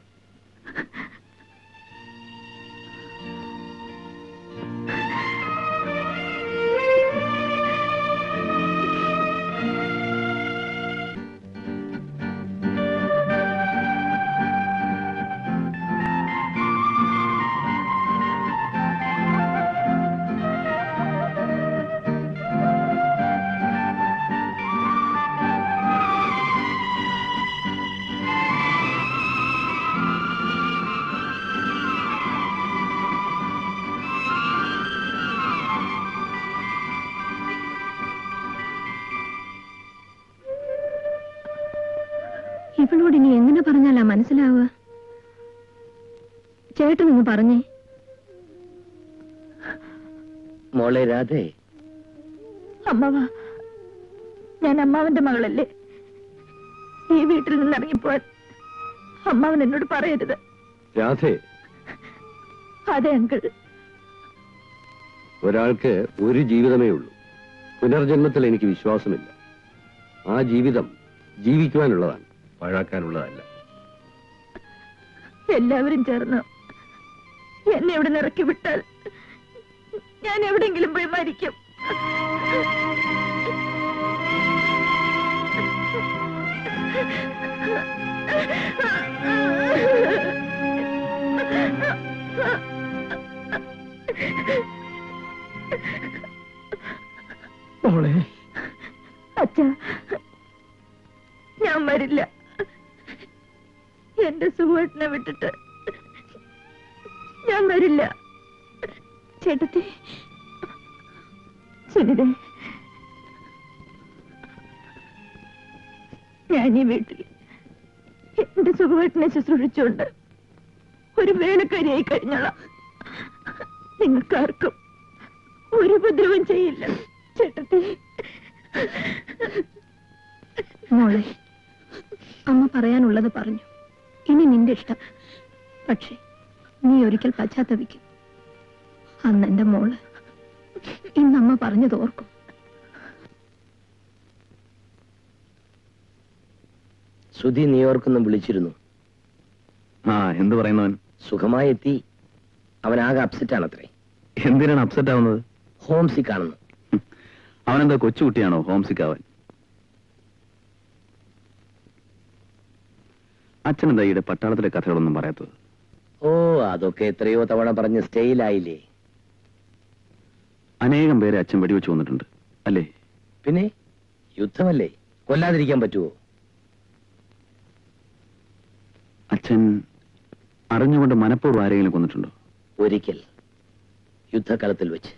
ഇവളോട് ഇനി എങ്ങനെ പറഞ്ഞാലാ മനസ്സിലാവുക ചേട്ടനൊന്ന് പറഞ്ഞേ മോളെ രാധേ അമ്മവ ഞാൻ അമ്മാവന്റെ മകളല്ലേ ഈ വീട്ടിൽ നിന്ന് ഇറങ്ങിപ്പോവാൻ അമ്മാവൻ എന്നോട് പറയരുത് രാധേ അതെ അങ്കിൾ ഒരാൾക്ക് ഒരു ജീവിതമേ ഉള്ളൂ പുനർജന്മത്തിൽ എനിക്ക് വിശ്വാസമില്ല ആ ജീവിതം ജീവിക്കുവാനുള്ളതാണ് പഴാക്കാനുള്ളതല്ല എല്ലാവരും ചേർന്ന് എന്നെ ഇവിടെ നിന്ന് ഇറക്കി വിട്ടാൽ ഞാൻ എവിടെങ്കിലും പോയി മരിക്കും മോളെ അച്ഛ ഞാൻ വരില്ല എന്റെ സുഖേട്ടനെ വിട്ടിട്ട് ഞാൻ വരില്ല ചേട്ടത്തി സുനിതേ ഞാൻ ഈ വീട്ടിൽ എന്റെ സുഖവേട്ടനെ ശുശ്രൂഷിച്ചുകൊണ്ട് ഒരു വേലക്കാരിയായി കഴിഞ്ഞോളാം നിങ്ങൾക്കാർക്കും ഒരു ഉപദ്രവം ചെയ്യില്ല ചേട്ടത്തി മോളെ അമ്മ പറയാനുള്ളത് പറഞ്ഞു ഇനി നിന്റെ ഇഷ്ടം പക്ഷേ നീ ഒരിക്കൽ പശ്ചാത്തപിക്കും അന്ന് എന്റെ മോള് ഇന്നമ്മ പറഞ്ഞത് ഓർക്കും സുധി ന്യൂയോർക്കൊന്നും വിളിച്ചിരുന്നു ആ എന്ത് പറയുന്നവൻ സുഖമായി എത്തി അവൻ ആകെ അപ്സെറ്റ് ആണത്രേ എന്തിനാണ് അപ്സെറ്റ് ആവുന്നത് ഹോം സിക്ക് ആണെന്ന് അവനെന്താ കൊച്ചുകുട്ടിയാണോ ഹോം സിക്ക് ആവാൻ അച്ഛനെന്താ ഈയിടെ പട്ടാളത്തിലെ കഥകളൊന്നും പറയാത്തത് ഓ അതൊക്കെ എത്രയോ തവണ പറഞ്ഞ് സ്റ്റേയിലായില്ലേ അനേകം പേരെ അച്ഛൻ വെടിവെച്ച് വന്നിട്ടുണ്ട് അല്ലേ പിന്നെ യുദ്ധമല്ലേ കൊല്ലാതിരിക്കാൻ പറ്റുമോ അച്ഛൻ അറിഞ്ഞുകൊണ്ട് മനഃപൂർവ്വം ആരെങ്കിലും കൊന്നിട്ടുണ്ടോ ഒരിക്കൽ യുദ്ധകാലത്തിൽ വെച്ച്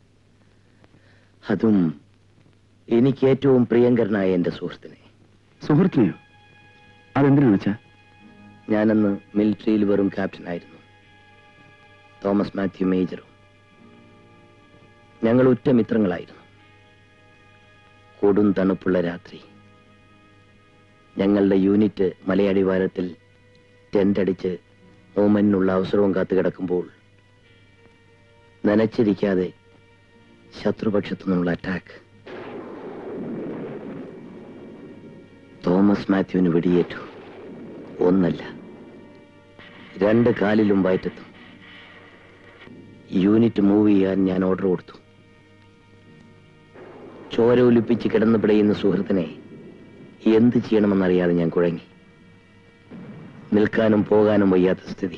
അതും എനിക്ക് ഏറ്റവും പ്രിയങ്കരനായ എന്റെ സുഹൃത്തിനെ സുഹൃത്തിനെയോ അതെന്തിനാണ് അച്ഛാ ഞാനന്ന് മിലിറ്ററിയിൽ വെറും ക്യാപ്റ്റൻ ആയിരുന്നു തോമസ് മാത്യു മേജറും ഞങ്ങൾ ഉറ്റ മിത്രങ്ങളായിരുന്നു കൊടും തണുപ്പുള്ള രാത്രി ഞങ്ങളുടെ യൂണിറ്റ് മലയടിവാരത്തിൽ ടെന്റ് അടിച്ച് മൂവ്മെന്റിനുള്ള അവസരവും കാത്തു കിടക്കുമ്പോൾ നനച്ചിരിക്കാതെ ശത്രുപക്ഷത്തു നിന്നുള്ള അറ്റാക്ക് തോമസ് മാത്യുവിന് വെടിയേറ്റു ഒന്നല്ല രണ്ട് കാലിലും വയറ്റത്തും യൂണിറ്റ് മൂവ് ചെയ്യാൻ ഞാൻ ഓർഡർ കൊടുത്തു ചോര ഒലിപ്പിച്ച് കിടന്നു പിടയുന്ന സുഹൃത്തിനെ എന്ത് ചെയ്യണമെന്നറിയാതെ ഞാൻ കുഴങ്ങി നിൽക്കാനും പോകാനും വയ്യാത്ത സ്ഥിതി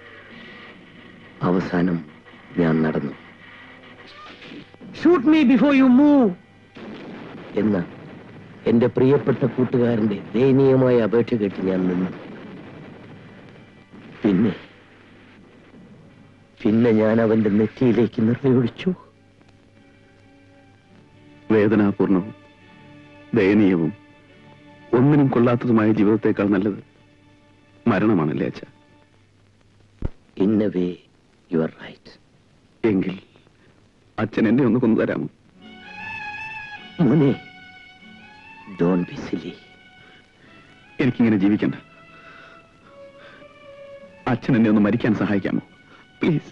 അവസാനം ഞാൻ നടന്നു shoot me before you move എന്ന എന്റെ പ്രിയപ്പെട്ട കൂട്ടുകാരന്റെ ദയനീയമായ അപേക്ഷ കേട്ട് ഞാൻ നിന്നു പിന്നെ പിന്നെ ഞാൻ അവന്റെ നെറ്റിയിലേക്ക് നിർവയൊഴിച്ചു വേദനാപൂർണവും ദയനീയവും ഒന്നിനും കൊള്ളാത്തതുമായ ജീവിതത്തെക്കാൾ നല്ലത് മരണമാണല്ലേ അച്ഛ in a way you are right എങ്കിൽ അച്ഛൻ എന്നെ ഒന്ന് കൊന്നു തരാമോ മോനെ ഡോൺ ബി സിലി എനിക്കിങ്ങനെ ജീവിക്കണ്ട അച്ഛൻ എന്നെ ഒന്ന് മരിക്കാൻ സഹായിക്കാമോ please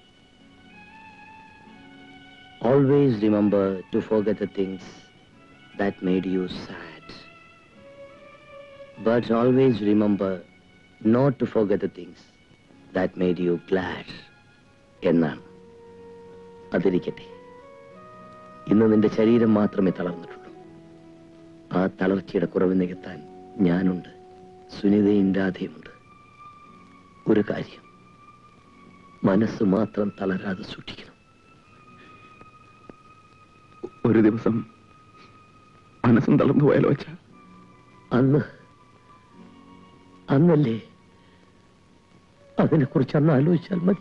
Always remember to forget the things that made you sad. But always remember not to forget the things that made you glad. എന്നാണ് അതിരിക്കട്ടെ ഇന്ന് നിന്റെ ശരീരം മാത്രമേ തളർന്നിട്ടുള്ളൂ ആ തളർച്ചയുടെ കുറവ് നികത്താൻ ഞാനുണ്ട് സുനിതയും രാധയുമുണ്ട് ഒരു കാര്യം മനസ്സ് മാത്രം തളരാതെ സൂക്ഷിക്കണം ഒരു ദിവസം മനസ്സും തളർന്നു പോയാലോ അച്ഛാ അന്ന് അന്നല്ലേ അതിനെക്കുറിച്ച് അന്ന് ആലോചിച്ചാൽ മതി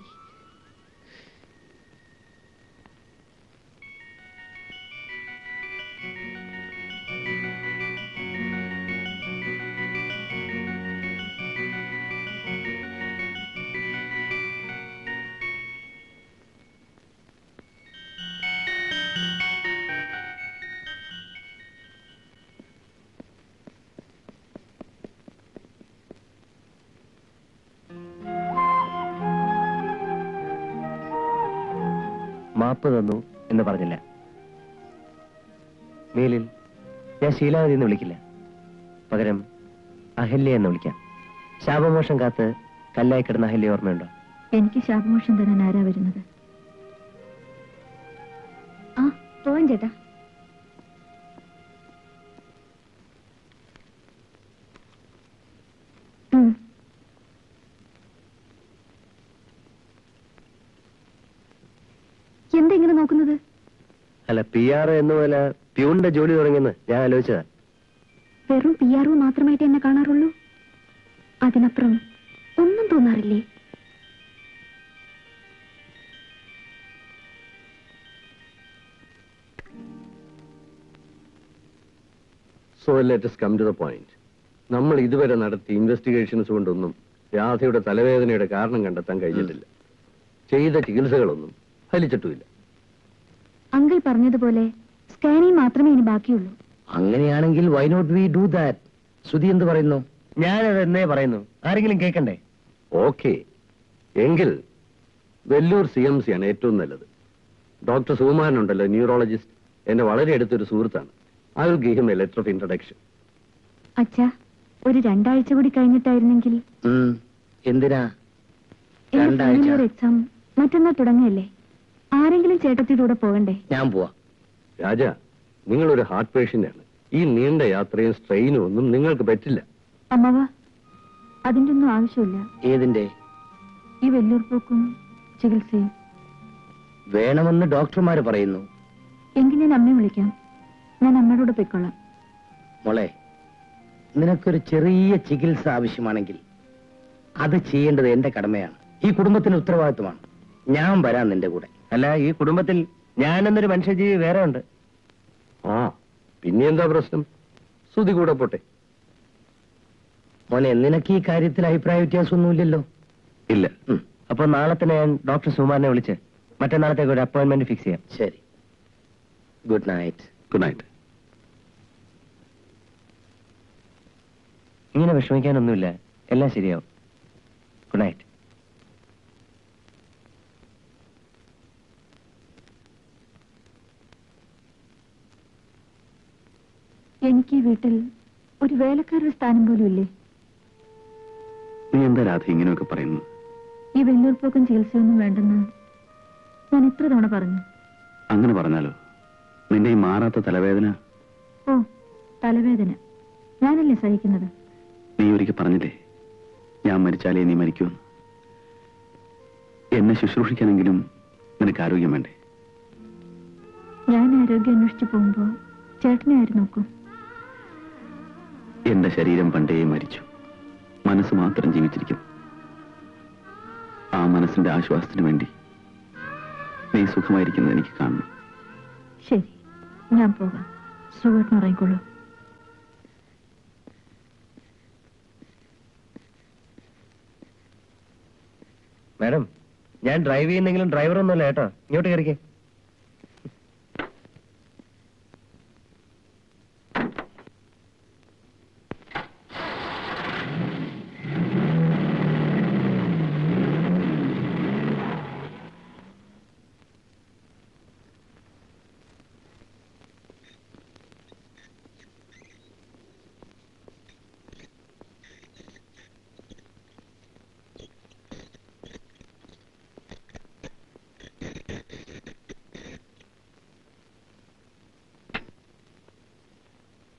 മാപ്പ് തന്നു എന്ന് പറഞ്ഞില്ല മേലിൽ ഞാൻ ശീലാവതി എന്ന് വിളിക്കില്ല പകരം അഹല്യ എന്ന് വിളിക്കാം ശാപമോഷം കാത്ത് കല്ലായി കിടന്ന അഹല്യ ഓർമ്മയുണ്ടോ എനിക്ക് ശാപമോഷം തരാൻ ആരാ വരുന്നത് ആ പോവാൻ ചേട്ടാ ഉം. എന്താ ഇങ്ങനെ നോക്കുന്നത് അല്ല പി ആർ എന്ന പോലെ പ്യൂണിന്റെ ജോലി തുടങ്ങിയെന്ന് ഞാൻ ആലോചിച്ചതാ വെറും പി ആർ മാത്രമായിട്ട് എന്നെ കാണാറുള്ളൂ അതിനപ്പുറം ഒന്നും തോന്നാറില്ലേ so let's come to the point നമ്മൾ ഇതുവരെ നടത്തിയ ഇൻവെസ്റ്റിഗേഷൻസ് കൊണ്ടൊന്നും രാധയുടെ തലവേദനയുടെ കാരണം കണ്ടെത്താൻ കഴിഞ്ഞിട്ടില്ല ചെയ്ത ചികിത്സകളൊന്നും ഫലിച്ചിട്ടുമില്ല അങ്കിൾ പറഞ്ഞതുപോലെ സ്കാനിങ് മാത്രമേ ഇനി ബാക്കിയുള്ളൂ അങ്ങനെയാണെങ്കിൽ why not we do that Shruti എന്ത് പറയുന്നു ഞാനത് എന്നേ പറയുന്നു ആരെങ്കിലും കേൾക്കണ്ടേ ഓക്കെ എങ്കിൽ വെല്ലൂർ സി എം സി ആണ് ഏറ്റവും നല്ലത് ഡോക്ടർ സുകുമാരൻ ഉണ്ടല്ലോ ന്യൂറോളജിസ്റ്റ് എന്റെ വളരെ അടുത്തൊരു സുഹൃത്താണ് I will give him a letter of introduction അച്ഛാ ഒരു രണ്ടാഴ്ച കൂടി കഴിഞ്ഞിട്ടായിരുന്നെങ്കിൽ ഉം, എന്തിനാ എന്റെ രണ്ടാഴ്ച? ഫൈനൽ ഇയർ എക്സാം മറ്റന്നാൾ തുടങ്ങല്ലേ ആരെങ്കിലും ചേട്ടത്തിയുടെ കൂടെ പോകണ്ടേ ഞാൻ പോവാ രാജ നിങ്ങളൊരു ഹാർട്ട് പേഷ്യന്റ് ആണ് ഈ നീണ്ട യാത്രയും സ്ട്രെയിനും ഒന്നും നിങ്ങൾക്ക് പറ്റില്ല അമ്മവ അതിന്റെ ഒന്നും ആവശ്യമില്ല ഏതിന്റെ ഈ വെല്ലൂർ പോക്കും ചികിത്സയും വേണമെന്ന് ഡോക്ടർമാര് പറയുന്നു എങ്കിൽ ഞാൻ അമ്മയെ വിളിക്കാം ഞാൻ അമ്മയുടെ കൂടെ പൊയ്ക്കൊള്ളാം മോളെ നിനക്കൊരു ചെറിയ ചികിത്സ ആവശ്യമാണെങ്കിൽ അത് ചെയ്യേണ്ടത് എന്റെ കടമയാണ് ഈ കുടുംബത്തിന്റെ ഉത്തരവാദിത്വമാണ് ഞാൻ വരാം നിന്റെ കൂടെ അല്ല ഈ കുടുംബത്തിൽ ഞാനെന്നൊരു മനുഷ്യജീവി വേറെ ഉണ്ട് ആ പിന്നെ എന്താ പ്രശ്നം ശ്രുതി കൂടെ പോട്ടെ മോനെ നിനക്ക് ഈ കാര്യത്തിൽ അഭിപ്രായ വ്യത്യാസമൊന്നുമില്ലല്ലോ ഇല്ല ഉം, അപ്പൊ നാളെ തന്നെ ഞാൻ ഡോക്ടർ സുമാറിനെ വിളിച്ച് മറ്റന്നാളത്തേക്ക് ഒരു അപ്പോയിന്റ്മെന്റ് ഫിക്സ് ചെയ്യാം ശരി ഗുഡ് നൈറ്റ് ഗുഡ് നൈറ്റ് ഇങ്ങനെ വിഷമിക്കാനൊന്നുമില്ല എല്ലാം ശരിയാവും ഗുഡ് നൈറ്റ് എനിക്ക് ഈ വീട്ടിൽ ഒരു വേലക്കാരുടെ സ്ഥാനം പോലും ഇല്ലേ നീ എന്താ രാധ ഇങ്ങനെയൊക്കെ പറയുന്നു ഈ വെല്ലൂർ പോക്കും ചികിത്സയൊന്നും വേണ്ടെന്ന് ഞാൻ എത്ര തവണ പറഞ്ഞു അങ്ങനെ പറഞ്ഞാലോ നിന്റെ ഈ മാറാത്ത തലവേദന ഓ തലവേദന ഞാനല്ലേ സഹിക്കുന്നത് നീ ഒരിക്കൽ പറഞ്ഞില്ലേ ഞാൻ മരിച്ചാലേ നീ മരിക്കുമെന്ന് എന്നെ ശുശ്രൂഷിക്കാനെങ്കിലും നിനക്ക് ആരോഗ്യം വേണ്ടേ ഞാൻ ആരോഗ്യം അന്വേഷിച്ചു പോകുമ്പോ ചേട്ടനെ ആര് നോക്കും എന്റെ ശരീരം പണ്ടേ മരിച്ചു മനസ്സ് മാത്രം ജീവിച്ചിരിക്കുന്നു ആ മനസ്സിന്റെ ആശ്വാസത്തിന് വേണ്ടി നീ സുഖമായിരിക്കുന്നത് എനിക്ക് കാണണം ശരി ഞാൻ പോകാം സുഖമായിട്ട് ഇറങ്ങിക്കോളൂ മാഡം ഞാൻ ഡ്രൈവ് ചെയ്യുന്നെങ്കിലും ഡ്രൈവർ ഒന്നുമല്ല കേട്ടോ ഇങ്ങോട്ട് കയറിക്കേ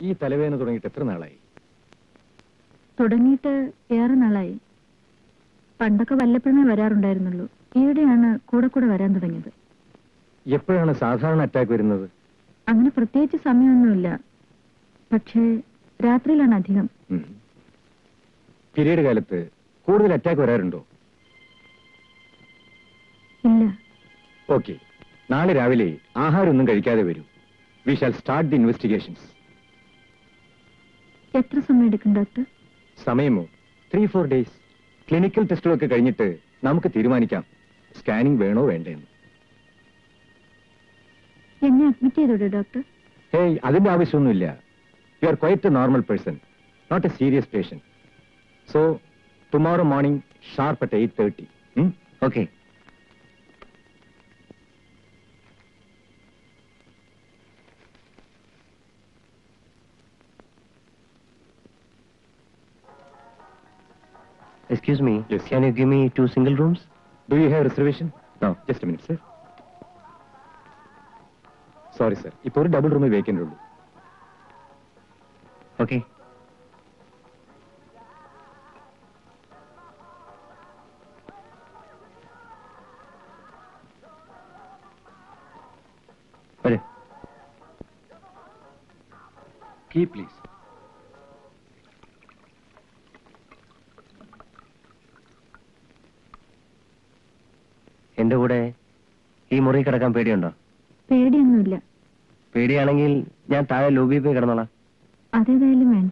ഈ തലവേദന തുടങ്ങിയിട്ട് എത്ര നാളായി തുടങ്ങിയിട്ട് ഏറെ നാളായി പണ്ടൊക്കെ വല്ലപ്പോഴമേ വരാറുണ്ടായിരുന്നുള്ളൂ ഈയിടെയാണ് കൂടെ കൂടെ വരാൻ തുടങ്ങിയത് എപ്പോഴാണ് സാധാരണ അറ്റാക്ക് വരുന്നത് അങ്ങനെ പ്രത്യേകിച്ച് സമയമൊന്നുമില്ല പക്ഷേ രാത്രിയിലാണ് അധികം പീരീഡ് കാലത്ത് കൂടുതൽ അറ്റാക്ക് വരാറുണ്ടോ ഇല്ല ഓക്കെ നാളെ രാവിലെ ആഹാരമൊന്നും കഴിക്കാതെ വരൂ we shall start the investigations എത്ര സമയം എടുക്കും ഡോക്ടർ സമയമോ ത്രീ ഫോർ ഡേയ്സ് ക്ലിനിക്കൽ ടെസ്റ്റുകളൊക്കെ കഴിഞ്ഞിട്ട് നമുക്ക് തീരുമാനിക്കാം സ്കാനിംഗ് വേണോ വേണ്ടേന്ന് എന്നെ അഡ്മിറ്റ് ചെയ്തോടെ ഡോക്ടർ ഹേയ് അതിന്റെ ആവശ്യമൊന്നുമില്ല you are quite a normal person not a serious patient so tomorrow morning sharp at eight thirty okay Excuse me, Yes. can you give me two single rooms? Do you have reservation No. Just minute sir sorry sir ഇപ്പോൾ ഒരു double റൂമേ vacant ഉള്ളൂ Okay. വരൂ key please എന്റെ കൂടെ ഈ മുറി കിടക്കാൻ പേടിയുണ്ടോ പേടിയൊന്നുമില്ല പേടിയാണെങ്കിൽ ഞാൻ താഴെ ലോബി പോയി കിടന്നോളാം അതേതായാലും വേണ്ട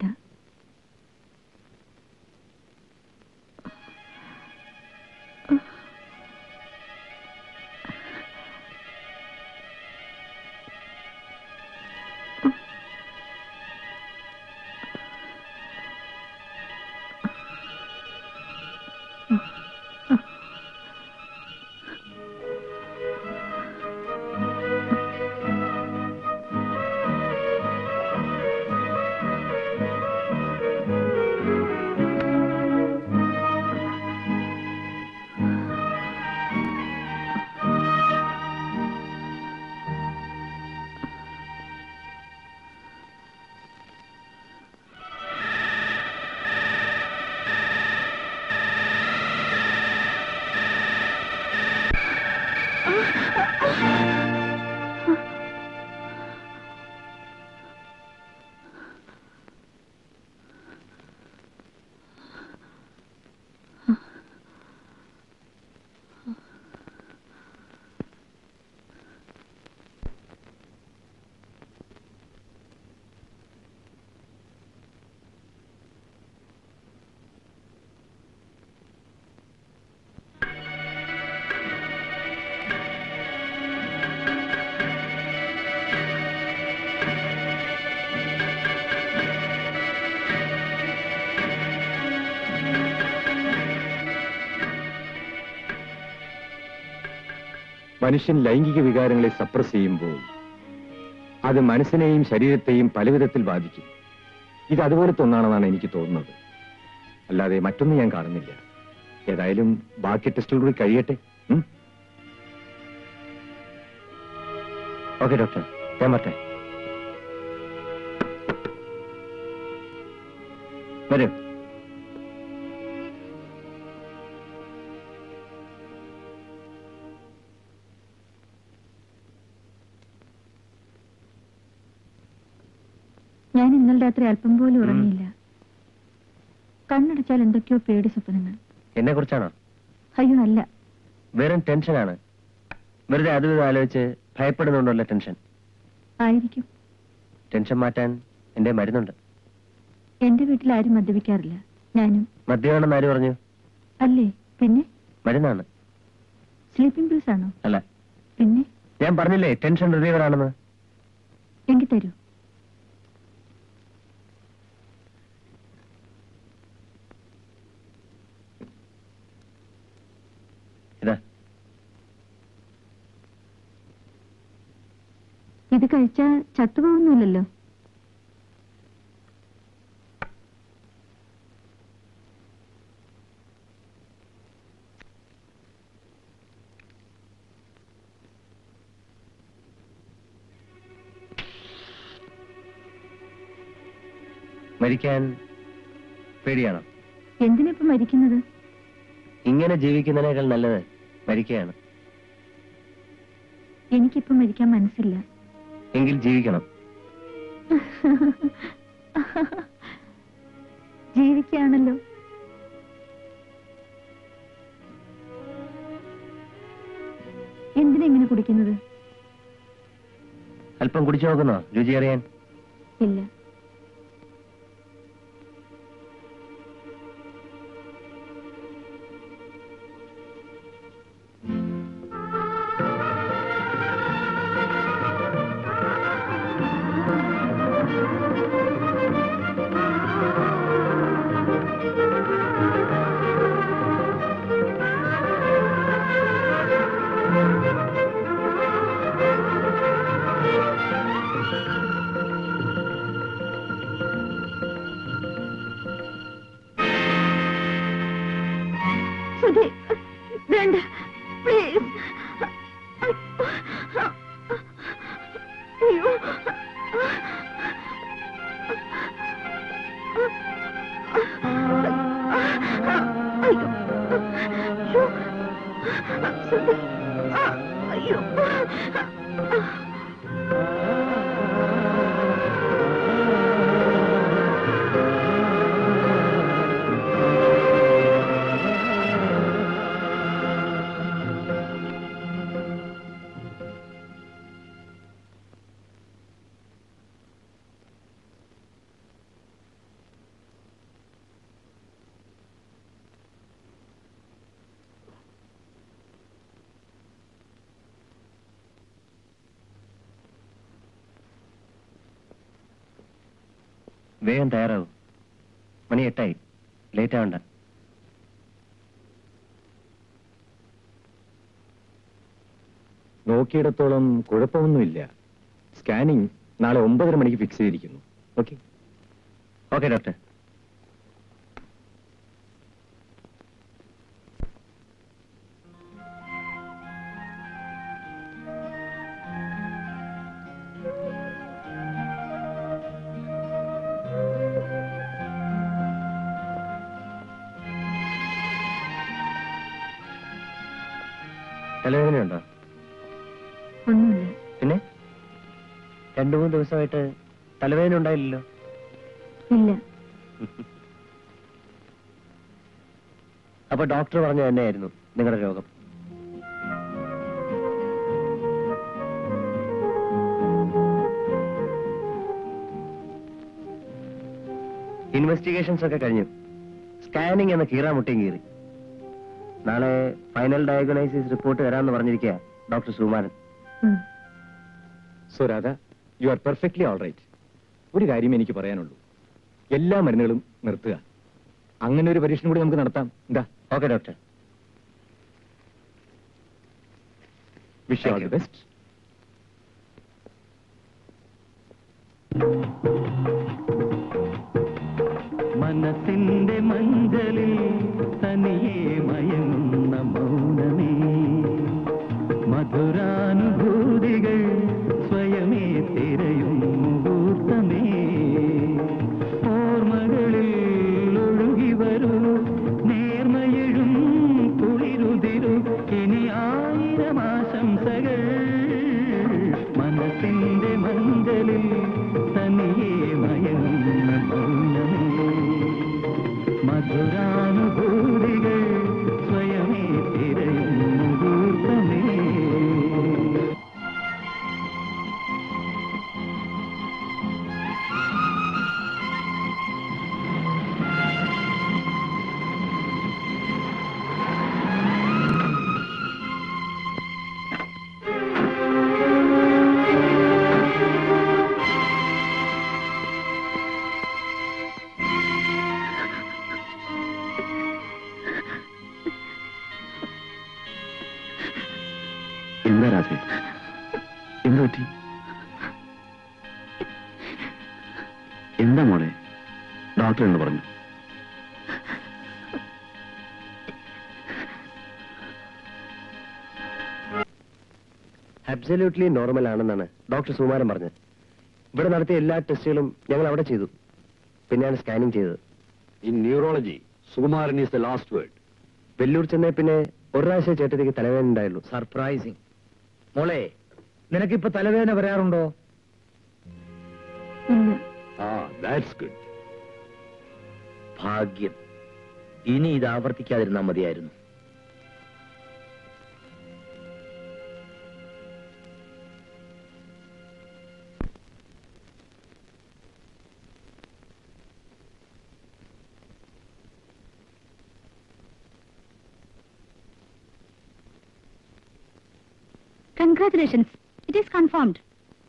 മനുഷ്യൻ ലൈംഗിക വികാരങ്ങളെ സപ്രസ് ചെയ്യുമ്പോൾ അത് മനസ്സിനെയും ശരീരത്തെയും പലവിധത്തിൽ ബാധിക്കും ഇത് അതുപോലത്തെ ഒന്നാണെന്നാണ് എനിക്ക് തോന്നുന്നത് അല്ലാതെ മറ്റൊന്നും ഞാൻ കാണുന്നില്ല ഏതായാലും ബാക്കി ടെസ്റ്റുകൾ കൂടി കഴിയട്ടെ ഉം? ഓക്കെ ഡോക്ടർ ഞാൻ പറ്റേ വരൂ ഞാൻ ഇന്നലെ രാത്രി അല്പം പോലും ഉറങ്ങിയില്ല കണ്ണടച്ചാൽ എന്തൊക്കെയോ പേടി സ്വപ്നങ്ങൾ എന്നെ കുറിച്ചാണോ അയ്യോ അല്ല വെറും ടെൻഷനാണ് വെറുതെ അതും ഇതും ആലോചിച്ച് ഭയപ്പെടുന്നുണ്ടല്ലോ ടെൻഷൻ ആയിരിക്കും ടെൻഷൻ മാറ്റാൻ എന്റെ മരുന്നുണ്ട് എന്റെ വീട്ടിൽ ആരും മദ്യപിക്കാറില്ല ഞാനും മദ്യമാണെന്ന് ആര് പറഞ്ഞു അല്ലേ പിന്നെ മരുന്നാണ് സ്ലീപ്പിംഗ് പിൽസ് ആണോ അല്ല പിന്നെ ഞാൻ പറഞ്ഞില്ലേ ടെൻഷൻ റിലീവർ ആണെന്ന് എങ്കിൽ തരൂ ഇതാ ഇത് കഴിച്ചാൽ ചത്തുപോകുന്നില്ലല്ലോ മരിക്കാൻ പേടിയാണോ എന്തിനിപ്പോ മരിക്കുന്നത് ഇങ്ങനെ ജീവിക്കുന്നതിനേക്കാൾ നല്ലത് മരിക്കുകയാണ് എനിക്കിപ്പോ മരിക്കാൻ മനസ്സില്ല എങ്കിൽ ജീവിക്കണം ജീവിക്കുകയാണല്ലോ എന്തിനാ ഇങ്ങനെ കുടിക്കുന്നത് അല്പം കുടിച്ചു നോക്കുന്നോ രുചി അറിയാൻ ഇല്ല സുധി വേണ്ട പ്ലീസ് അയ്യോ അയ്യോ അയ്യോ സുധി അയ്യോ വേഗം തയ്യാറാവും മണി എട്ടായി ലേറ്റ് ആവണ്ട നോക്കിയിടത്തോളം കുഴപ്പമൊന്നുമില്ല സ്കാനിംഗ് നാളെ ഒമ്പതര മണിക്ക് ഫിക്സ് ചെയ്തിരിക്കുന്നു ഓക്കെ ഓക്കെ ഡോക്ടർ തലവേദനയുണ്ടോ ഒന്നുമില്ല പിന്നെ രണ്ടു മൂന്ന് ദിവസമായിട്ട് തലവേദന ഉണ്ടായില്ലല്ലോ ഇല്ല അപ്പൊ ഡോക്ടർ പറഞ്ഞ തന്നെയായിരുന്നു നിങ്ങളുടെ രോഗം ഇൻവെസ്റ്റിഗേഷൻസ് ഒക്കെ കഴിഞ്ഞു സ്കാനിങ് എന്ന കീറാമുട്ടിയും കീറി നാളെ ഫൈനൽ ഡയഗ്നോസിസ് റിപ്പോർട്ട് തരാമെന്ന് പറഞ്ഞിരിക്കുക ഡോക്ടർ സുകുമാരൻ ഉം. So Radha you are perfectly all right ഒരു കാര്യം എനിക്ക് പറയാനുള്ളൂ എല്ലാ മരുന്നുകളും നിർത്തുക അങ്ങനെ ഒരു പരീക്ഷണം കൂടി നമുക്ക് നടത്താം എന്താ okay doctor wish all the best മനസ്സിന്റെ മഞ്ചലിൽ തനിയെ മയങ്ങുന്ന മൗനമേ മധുരാനുഭൂതികൾ സ്വയമേ തിരയും മുഹൂർത്തമേ ഓർമ്മകളിൽ ഒഴുകി വരൂ നേർമയഴും കുളിരുതിരു ഇനി ആയിരം ആശംസകൾ മനസ്സിന്റെ മഞ്ചലിൽ തനിയെ മയങ്ങുന്ന മൗനമേ മധുരാനുഭൂതികൾ സ്വയമേ തിരയും മുഹൂർത്തമേ എന്താ രാത്രി എന്ത് പറ്റി എന്താ മോളെ ഡോക്ടർ എന്ന് പറഞ്ഞു അബ്സല്യൂട്ട്ലി നോർമൽ ആണെന്നാണ് ഡോക്ടർ സുകുമാരൻ പറഞ്ഞത് ഇവിടെ നടത്തിയ എല്ലാ ടെസ്റ്റുകളും ഞങ്ങൾ അവിടെ ചെയ്തു പിന്നെയാണ് സ്കാനിങ് ചെയ്തത് In neurology, Sukumaran is the last word. Vellore ചെന്നേ പിന്നെ ഒരു പ്രാവശ്യം ചേട്ടത്തിക്ക് തലവേദന ഉണ്ടായുള്ളൂ സർപ്രൈസിങ് മോളെ നിനക്കിപ്പോ തലവേദന വരാറുണ്ടോ ഇല്ല Ah, that's good. ഭാഗ്യം ഇനി ഇത് ആവർത്തിക്കാതിരുന്നാ മതിയായിരുന്നു congratulations it is confirmed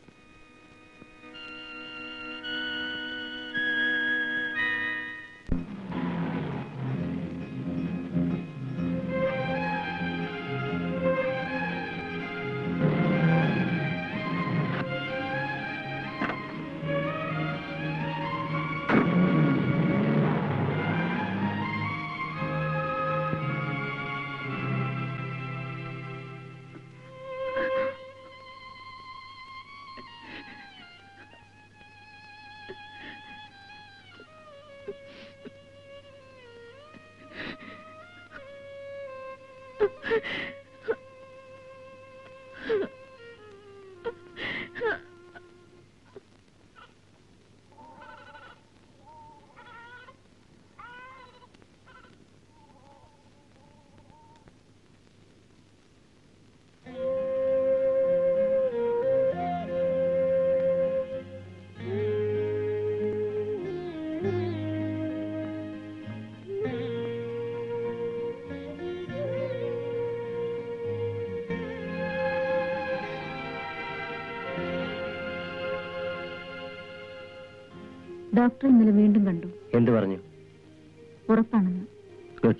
doctor ഇന്നലെ വീണ്ടും കണ്ടു എന്ത് പറഞ്ഞു ഉറപ്പാണെന്ന് ഗുഡ്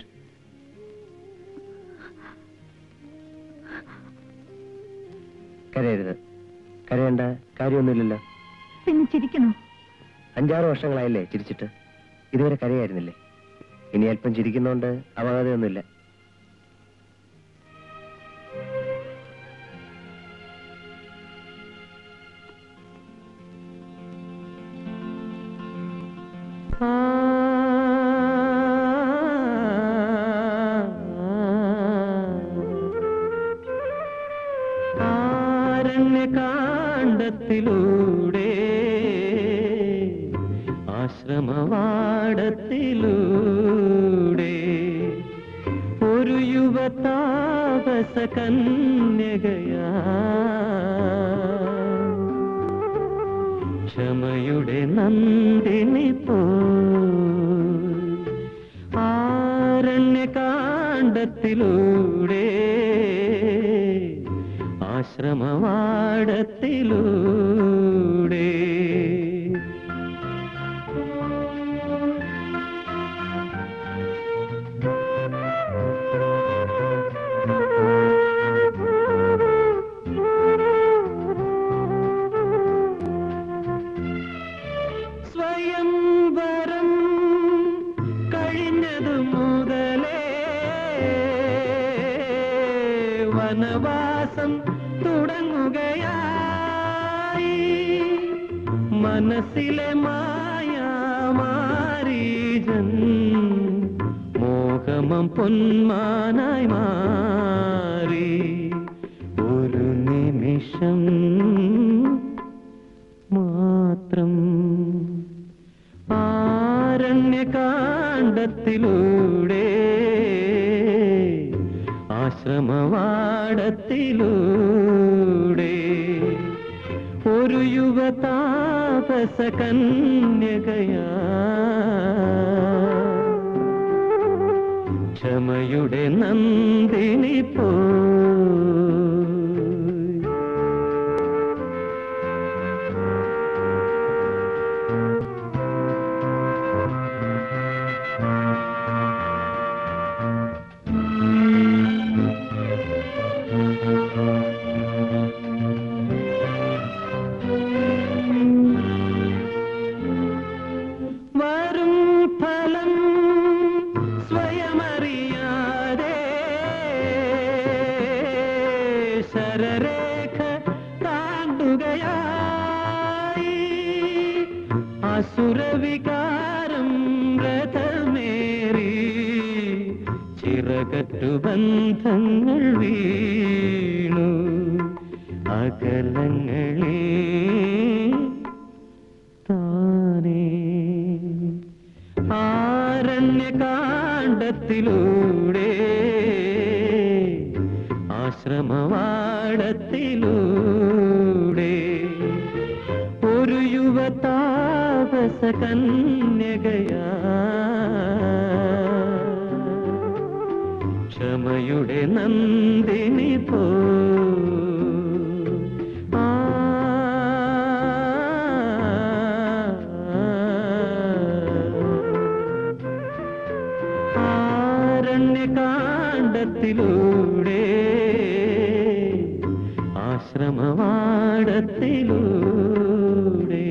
കരയരുത് കരയേണ്ട കാര്യമൊന്നുമില്ലല്ലോ പിന്നെ ചിരിക്കണോ അഞ്ചാറ് വർഷങ്ങളായില്ലേ ചിരിച്ചിട്ട് ഇതുവരെ കരയായിരുന്നില്ലേ ഇനി അല്പം ചിരിക്കുന്നോണ്ട് അപകടമൊന്നുമില്ല കാണ്ഡത്തിലൂടെ ആശ്രമവാടത്തിലൂടെ ഒരു യുവതാപസ കന്യകയാ ക്ഷമയുടെ നന്ദിനി പോ ആരണ്യകാണ്ഡത്തിലൂടെ ആശ്രമവാടത്തിലൂടെ സ്വയംവരം കഴിഞ്ഞതു മുതലേ വനവാസം തുടങ്ങുകയായി മനസ്സിലെ മായാമാരീജൻ മോഹമം പൊന്മാനായി മാറി ഒരു നിമിഷം മാത്രം ആരണ്യകാണ്ഡത്തിലൂടെ ആശ്രമവാടത്തിലൂടെ ഒരു യുവതാപസ കന്യകയാ ക്ഷമയുടെ നന്ദിനി പോ വരും ഫലം സ്വയമറിയാതെ കട്ടുബന്ധങ്ങൾ വീണു അകലങ്ങളെ താനേ ആരണ്യകാണ്ഡത്തിലൂടെ ആശ്രമവാടത്തിലൂടെ ഒരു യുവതാപസ കന്യകയാ ക്ഷമയുടെ നന്ദിനി പോ ആ ആരണ്യകാണ്ഡത്തിലൂടെ ആശ്രമവാടത്തിലൂടെ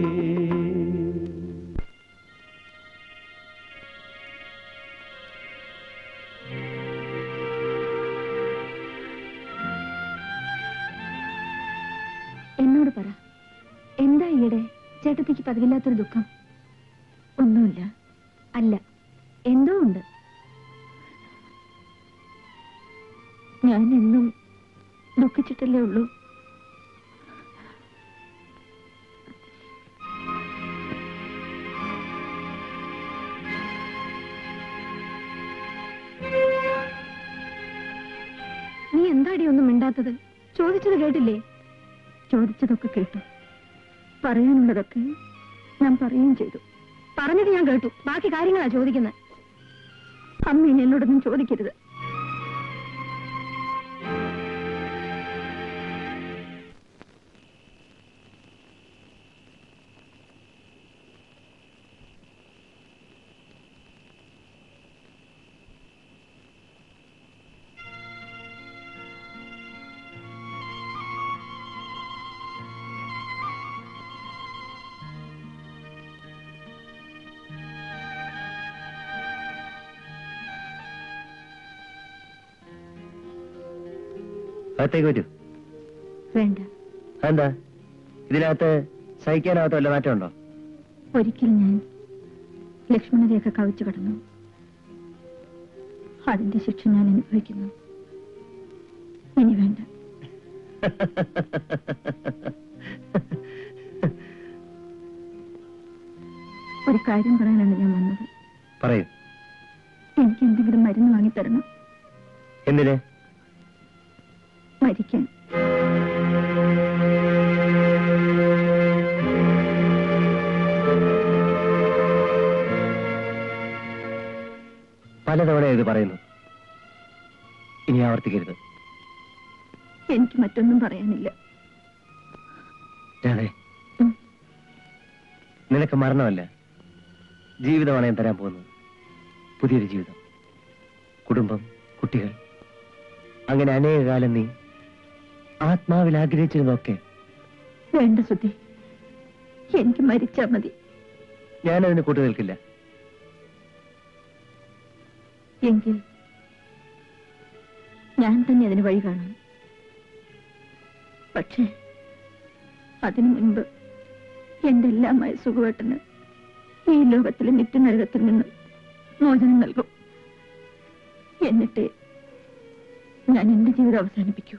എന്നോട് പറ എന്താ ഈയിടെ ചേട്ടത്തിക്ക് പതിവില്ലാത്തൊരു ദുഃഖം ഒന്നുമില്ല അല്ല എന്തോ ഉണ്ട് ഞാൻ എന്നും ദുഃഖിച്ചിട്ടല്ലേ ഉള്ളൂ നീ എന്താടി ഒന്നും മിണ്ടാത്തത് ചോദിച്ചത് കേട്ടില്ലേ ചോദിച്ചതൊക്കെ കേട്ടു പറയാനുള്ളതൊക്കെ ഞാൻ പറയുകയും ചെയ്തു പറഞ്ഞത് ഞാൻ കേട്ടു ബാക്കി കാര്യങ്ങളാ ചോദിക്കുന്നത് അമ്മ ഇനി എന്നോടൊന്നും ചോദിക്കരുത് അകത്തേക്ക് വരൂ വേണ്ട എന്താ ഇതിനകത്ത് സഹിക്കാനാകത്ത വല്ല മാറ്റമുണ്ടോ ഒരിക്കൽ ഞാൻ ലക്ഷ്മണരെയൊക്കെ കവിച്ചു കടന്നു അതിന്റെ ശിക്ഷ ഞാൻ അനുഭവിക്കുന്നു ഇനി വേണ്ട ഒരു കാര്യം പറയാനാണ് ഞാൻ വന്നത് പറയൂ എനിക്ക് എന്തെങ്കിലും മരുന്ന് വാങ്ങിത്തരണം എന്തിന് മരിക്കാൻ പലതവണ ഇത് പറയുന്നു ഇനി ആവർത്തിക്കരുത് എനിക്ക് മറ്റൊന്നും പറയാനില്ല രാധേ ഉം. നിനക്ക് മരണമല്ല ജീവിതമാണ് ഞാൻ തരാൻ പോകുന്നത് പുതിയൊരു ജീവിതം കുടുംബം കുട്ടികൾ അങ്ങനെ അനേക കാലം നീ ആത്മാവിൽ ആഗ്രഹിച്ചിരുന്നൊക്കെ വേണ്ട സുധി എനിക്ക് മരിച്ചാ മതി ഞാനതിന് കൂട്ടു നിൽക്കില്ല എങ്കിൽ ഞാൻ തന്നെ അതിന് വഴി കാണും പക്ഷേ അതിനു മുൻപ് എന്റെ എല്ലാമായ സുഖവേട്ടന് ഈ ലോകത്തിലെ നിത്യനരകത്തിൽ നിന്ന് മോചനം നൽകും എന്നിട്ട് ഞാൻ എന്റെ ജീവിതം അവസാനിപ്പിക്കൂ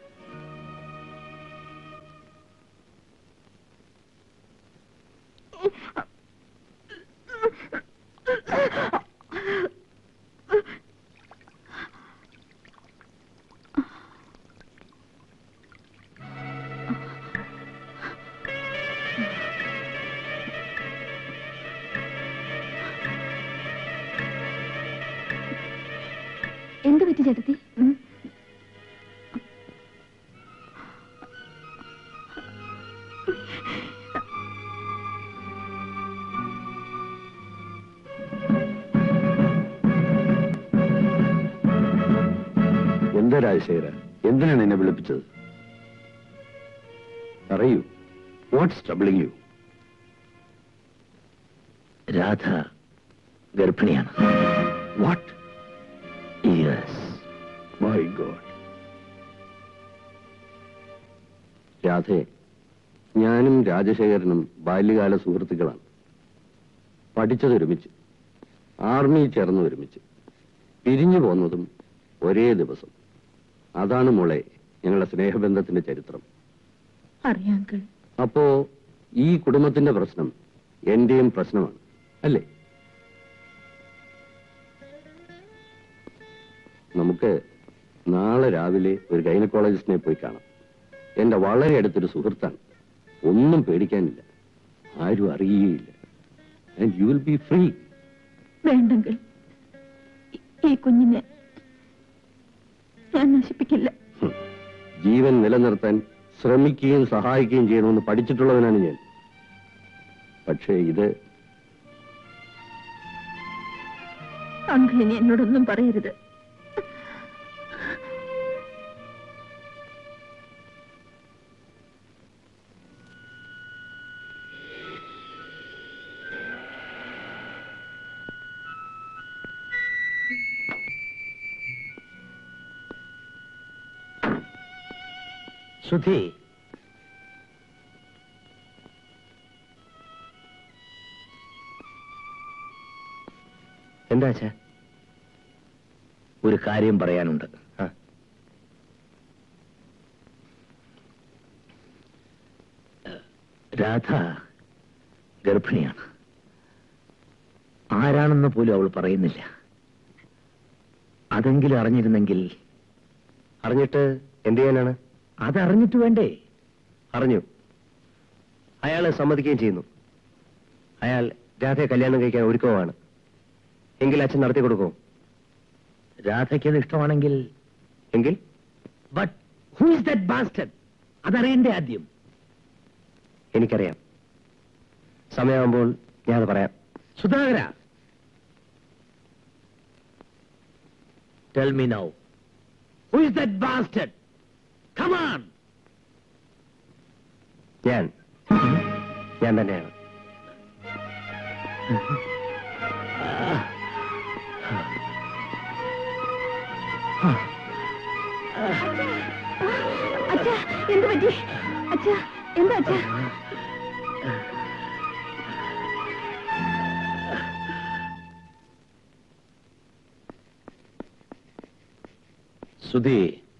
എന്ത് പറ്റി ചേട്ടത്തി ഉം? എന്താ രാജശേഖര എന്തിനാണ് എന്നെ വിളിപ്പിച്ചത് പറയൂ വാട്ട്സ് ട്രബിളിംഗ് യു രാധ ഗർഭിണിയാണ് വാട്ട് യെസ് മൈ ഗോഡ് രാധേ ഞാനും രാജശേഖരനും ബാല്യകാല സുഹൃത്തുക്കളാണ് പഠിച്ചത് ഒരുമിച്ച് ആർമിയിൽ ചേർന്ന് ഒരുമിച്ച് പിരിഞ്ഞു പോന്നതും ഒരേ ദിവസം അതാണ് മോളെ ഞങ്ങളുടെ സ്നേഹബന്ധത്തിന്റെ ചരിത്രം അറിയാം അങ്കിൾ അപ്പോ ഈ കുടുംബത്തിന്റെ പ്രശ്നം എന്റെയും പ്രശ്നമാണ് അല്ലേ നമുക്ക് നാളെ രാവിലെ ഒരു ഗൈനക്കോളജിസ്റ്റിനെ പോയി കാണാം എന്റെ വളരെ അടുത്തൊരു സുഹൃത്താണ് ഒന്നും പേടിക്കാനില്ല ആരും അറിയുകയില്ല and you will be free വേണ്ടെങ്കിൽ ഈ- ഈ കുഞ്ഞിനെ ഞാൻ നശിപ്പിക്കില്ല ജീവൻ നിലനിർത്താൻ ശ്രമിക്കുകയും സഹായിക്കുകയും ചെയ്യണമെന്ന് പഠിച്ചിട്ടുള്ളവനാണ് ഞാൻ പക്ഷേ ഇത് അങ്കിൾ ഇനി എന്നോടൊന്നും പറയരുത് സുധി എന്താ അച്ഛാ ഒരു കാര്യം പറയാനുണ്ട് ആ. രാധ ഗർഭിണിയാണ് ആരാണെന്ന് പോലും അവൾ പറയുന്നില്ല അതെങ്കിലും അറിഞ്ഞിരുന്നെങ്കിൽ അറിഞ്ഞിട്ട് എന്ത് ചെയ്യാനാണ് അതറിഞ്ഞിട്ട് വേണ്ടേ അറിഞ്ഞു അയാളെ സമ്മതിക്കുകയും ചെയ്യുന്നു അയാൾ രാധയെ കല്യാണം കഴിക്കാൻ ഒരുക്കമാണ് എങ്കിൽ അച്ഛൻ നടത്തി കൊടുക്കും രാധയ്ക്ക് അത് ഇഷ്ടമാണെങ്കിൽ എങ്കിൽ but who is that bastard അതറിയണ്ടേ ആദ്യം എനിക്കറിയാം സമയമാകുമ്പോൾ ഞാനത് പറയാം സുധാകര tell me now who is that bastard come on ഞാൻ ഞാൻ തന്നെയാണ് അച്ഛാ എന്ത് പറ്റി അച്ഛാ എന്താ അച്ഛാ സുധി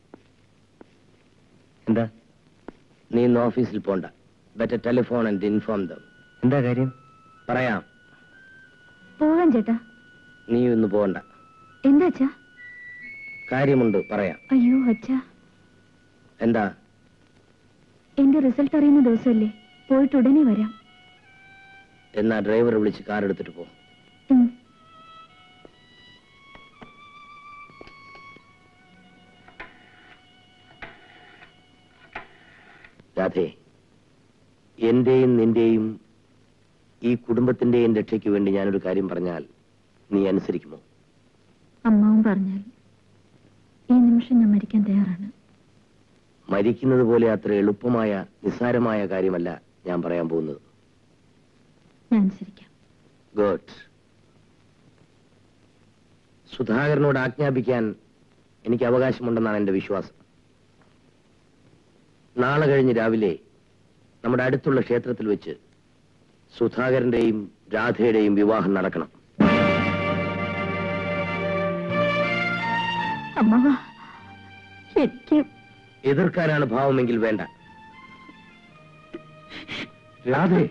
എന്താ നീ ഇന്ന് ഓഫീസിൽ പോണ്ട better telephone and inform them എന്താ കാര്യം പറയാം പോകാൻ ചേട്ടാ നീ ഇന്ന് പോകണ്ട എന്താ അച്ഛാ കാര്യമുണ്ട് പറയാം അയ്യോ അച്ഛാ എന്താ എന്റെ റിസൾട്ട് അറിയുന്ന ദിവസമല്ലേ പോയിട്ട് ഉടനെ വരാം എന്നാ ഡ്രൈവറെ വിളിച്ച് കാർ എടുത്തിട്ട് പോ ഉം. രാധേ എന്റെയും നിന്റെയും ഈ കുടുംബത്തിന്റെയും രക്ഷയ്ക്ക് വേണ്ടി ഞാനൊരു കാര്യം പറഞ്ഞാൽ നീ അനുസരിക്കുമോ അമ്മാവും പറഞ്ഞാൽ ഈ നിമിഷം ഞാൻ മരിക്കാൻ തയ്യാറാണ് മരിക്കുന്നത് പോലെ അത്ര എളുപ്പമായ നിസ്സാരമായ കാര്യമല്ല ഞാൻ പറയാൻ പോകുന്നത് ഞാൻ അനുസരിക്കാം ഗുഡ് സുധാകരനോട് ആജ്ഞാപിക്കാൻ എനിക്ക് അവകാശമുണ്ടെന്നാണ് എന്റെ വിശ്വാസം നാളെ കഴിഞ്ഞ് രാവിലെ നമ്മുടെ അടുത്തുള്ള ക്ഷേത്രത്തിൽ വെച്ച് സുധാകരന്റെയും രാധയുടെയും വിവാഹം നടക്കണം അമ്മാവ എനിക്ക് എതിർക്കാനാണ് ഭാവമെങ്കിൽ വേണ്ട രാധേ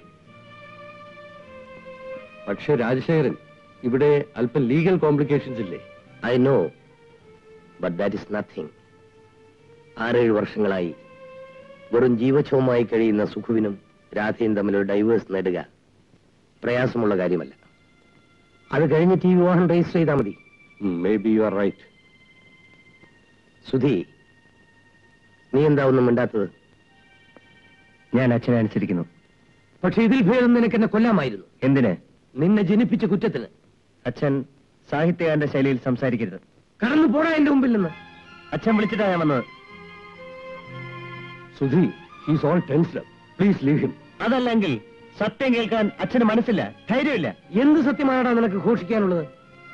പക്ഷേ രാജശേഖരൻ ഇവിടെ അല്പം ലീഗൽ കോംപ്ലിക്കേഷൻസ് ഇല്ലേ I know but that is nothing ആറേഴ് വർഷങ്ങളായി വെറും ജീവച്ഛവമായി കഴിയുന്ന സുഖുവിനും രാധയും തമ്മിലൊരു ഡൈവേഴ്സ് നേടുക പ്രയാസമുള്ള കാര്യമല്ല അത് കഴിഞ്ഞിട്ട് ഈ വിവാഹം രജിസ്റ്റർ ചെയ്താൽ മതി may be you are right Sudhi നീ എന്താ ഒന്നും മിണ്ടാത്തത് ഞാൻ അച്ഛനെ അനുസരിക്കുന്നു പക്ഷെ ഇതിൽ ഭേദം നിനക്ക് എന്നെ കൊല്ലാമായിരുന്നു എന്തിന് നിന്നെ ജനിപ്പിച്ച കുറ്റത്തിന് അച്ഛൻ സാഹിത്യകാരന്റെ ശൈലിയിൽ സംസാരിക്കരുത് കടന്നു പോടാ എന്റെ മുമ്പിൽ നിന്ന് അച്ഛൻ വിളിച്ചിട്ടാ ഞാൻ വന്നത് Sudhi he's all tensed please leave him അതല്ലെങ്കിൽ സത്യം കേൾക്കാൻ അച്ഛന് മനസ്സില്ല ധൈര്യമില്ല എന്ത് സത്യമാണടാ നിനക്ക് ഘോഷിക്കാനുള്ളത്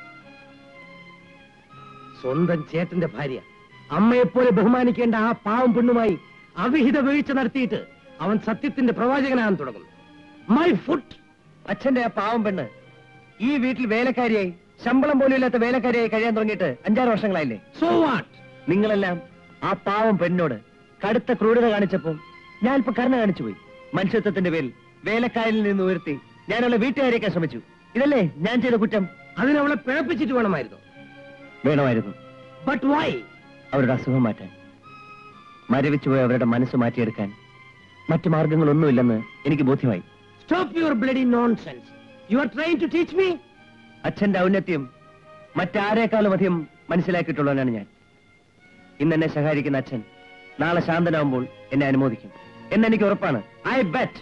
സ്വന്തം ചേട്ടന്റെ ഭാര്യ അമ്മയെപ്പോലെ ബഹുമാനിക്കേണ്ട ആ പാവം പെണ്ണുമായി അവിഹിത വീഴ്ച നടത്തിയിട്ട് അവൻ സത്യത്തിന്റെ പ്രവാചകനാകാൻ തുടങ്ങുന്നു മൈ ഫുഡ് അച്ഛന്റെ ആ പാവം പെണ്ണ് ഈ വീട്ടിൽ വേലക്കാരിയായി ശമ്പളം പോലും ഇല്ലാത്ത വേലക്കാരിയായി കഴിയാൻ തുടങ്ങിയിട്ട് അഞ്ചാറ് വർഷങ്ങളായില്ലേ സോ വാട്ട് നിങ്ങളെല്ലാം ആ പാവം പെണ്ണോട് കടുത്ത ക്രൂരത കാണിച്ചപ്പോൾ ഞാൻ ഇപ്പൊ കരുണ കാണിച്ചു പോയി മനുഷ്യത്വത്തിന്റെ പേരിൽ വേലക്കാരിൽ നിന്ന് ഉയർത്തി ഞാൻ അവളെ വീട്ടുകാരിയേക്കാൻ ശ്രമിച്ചു ഇതല്ലേ ഞാൻ ചെയ്ത കുറ്റം അതിനവളെ പിഴപ്പിച്ചിട്ട് വേണമായിരുന്നു വേണമായിരുന്നു ബട്ട് വൈ അവരുടെ അസുഖം മാറ്റാൻ മരവിച്ചു പോയ അവരുടെ മനസ്സ് മാറ്റിയെടുക്കാൻ മറ്റു മാർഗങ്ങളൊന്നുമില്ലെന്ന് എനിക്ക് ബോധ്യമായി stop your bloody nonsense you are trying to teach me അച്ഛന്റെ ഔന്നത്യം മറ്റാരേക്കാളും അധികം മനസ്സിലാക്കിയിട്ടുള്ളവനാണ് ഞാൻ ഇന്ന് എന്നെ സഹായിക്കുന്ന അച്ഛൻ നാളെ ശാന്തനാവുമ്പോൾ എന്നെ അനുമോദിക്കും എന്നെനിക്ക് ഉറപ്പാണ് ഐ ബെറ്റ്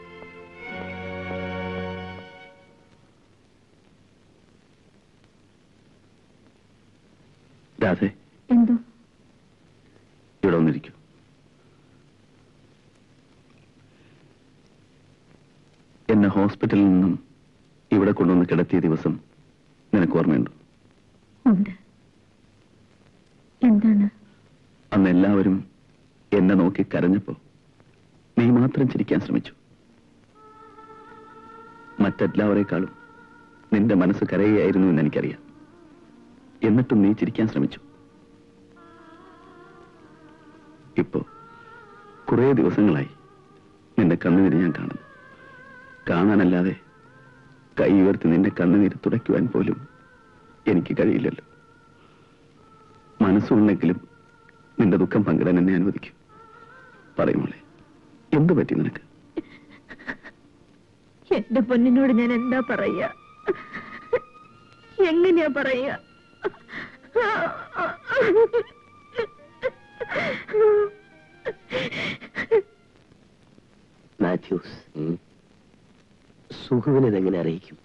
രാധേ എന്തോ ഇവിടെ വന്നിരിക്കൂ എന്നെ ഹോസ്പിറ്റലിൽ നിന്നും ഇവിടെ കൊണ്ടുവന്ന് കിടത്തിയ ദിവസം നിനക്ക് ഓർമ്മയുണ്ടോ ഉണ്ട് എന്താണ് അന്ന് എല്ലാവരും എന്നെ നോക്കി കരഞ്ഞപ്പോ നീ മാത്രം ചിരിക്കാൻ ശ്രമിച്ചു മറ്റെല്ലാവരെക്കാളും നിന്റെ മനസ്സ് കരയുകയായിരുന്നു എന്ന് എനിക്കറിയാം എന്നിട്ടും നീ ചിരിക്കാൻ ശ്രമിച്ചു ഇപ്പോ കുറേ ദിവസങ്ങളായി നിന്റെ കണ്ണുനീര് ഞാൻ കാണുന്നു കാണാനല്ലാതെ കൈ ഉയർത്തി നിന്റെ കണ്ണുനീര് തുടയ്ക്കുവാൻ പോലും എനിക്ക് കഴിയില്ലല്ലോ മനസ്സുണ്ടെങ്കിലും നിന്റെ ദുഃഖം പങ്കിടാൻ എന്നെ അനുവദിക്കും പറയുമോളെ എന്തു പറ്റി നിനക്ക് എന്റെ പൊന്നിനോട് ഞാൻ എന്താ പറയാ എങ്ങനെയാ പറയാ മാത്യൂസ് സുഖുവിനിതെങ്ങനെ അറിയിക്കും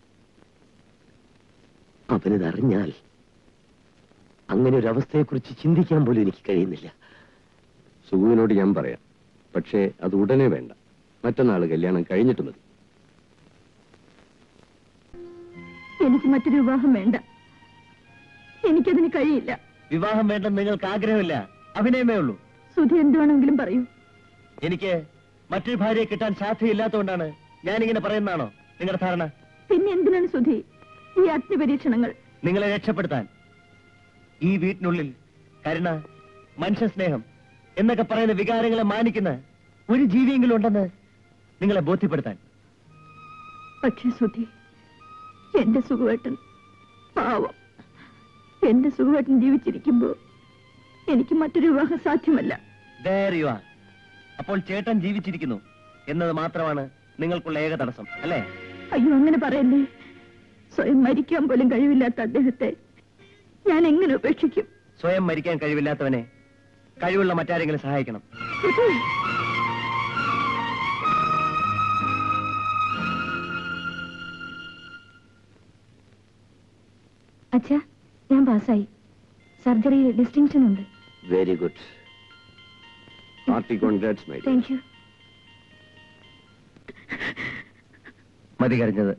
അവനിതറിഞ്ഞാൽ അങ്ങനെ ഒരു അവസ്ഥയെക്കുറിച്ച് ചിന്തിക്കാൻ പോലും എനിക്ക് കഴിയുന്നില്ല സുഖുവിനോട് ഞാൻ പറയാം പക്ഷേ അത് ഉടനെ വേണ്ട മറ്റന്നാൾ കല്യാണം കഴിഞ്ഞിട്ട് മതി എനിക്ക് മറ്റൊരു വിവാഹം വേണ്ട എനിക്കതിന് കഴിയില്ല വിവാഹം വേണ്ടെന്ന് നിങ്ങൾക്ക് ആഗ്രഹമില്ല അഭിനയമേ ഉള്ളൂ സുധി എന്ത് വേണമെങ്കിലും പറയൂ എനിക്ക് മറ്റൊരു ഭാര്യയെ കിട്ടാൻ സാധ്യതയില്ലാത്തതുകൊണ്ടാണ് ഞാനിങ്ങനെ പറയുന്നതാണോ നിങ്ങളുടെ ധാരണ പിന്നെ എന്തിനാണ് സുധി ഈ അഗ്നിപരീക്ഷണങ്ങൾ നിങ്ങളെ രക്ഷപ്പെടുത്താൻ ഈ വീട്ടിനുള്ളിൽ കരുണ മനുഷ്യ സ്നേഹം എന്നൊക്കെ പറയുന്ന വികാരങ്ങളെ മാനിക്കുന്ന ഒരു ജീവിയെങ്കിലും ഉണ്ടെന്ന് നിങ്ങളെ ബോധ്യപ്പെടുത്താൻ പക്ഷേ സുധി എന്റെ സുഖവേട്ടൻ പാവം എന്റെ സുഖവേട്ടൻ ജീവിച്ചിരിക്കുമ്പോ എനിക്ക് മറ്റൊരു വിവാഹം സാധ്യമല്ല There you are. അപ്പോൾ ചേട്ടൻ ജീവിച്ചിരിക്കുന്നു എന്നത് മാത്രമാണ് നിങ്ങൾക്കുള്ള ഏക തടസ്സം അല്ലേ അയ്യോ അങ്ങനെ പറയല്ലേ സ്വയം മരിക്കാൻ പോലും കഴിവില്ലാത്ത അദ്ദേഹത്തെ ഞാൻ എങ്ങനെ ഉപേക്ഷിക്കും സ്വയം മരിക്കാൻ കഴിവില്ലാത്തവനെ കഴിവുള്ള മറ്റാരെങ്കിലും സഹായിക്കണം സുധി അച്ഛാ ഞാൻ പാസ്സായി സർജറിയിൽ ഡിസ്റ്റിങ്ഷൻ ഉണ്ട് very good party congrats my thank you മതി കരഞ്ഞത്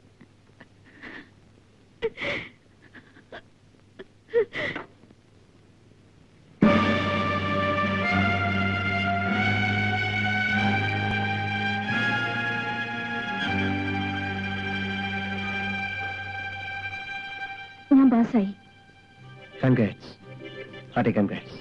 ഞാൻ പാസ്സായി കൺഗ്രാറ്റ്സ് ഹാർട്ടി കൺഗ്രാറ്റ്സ്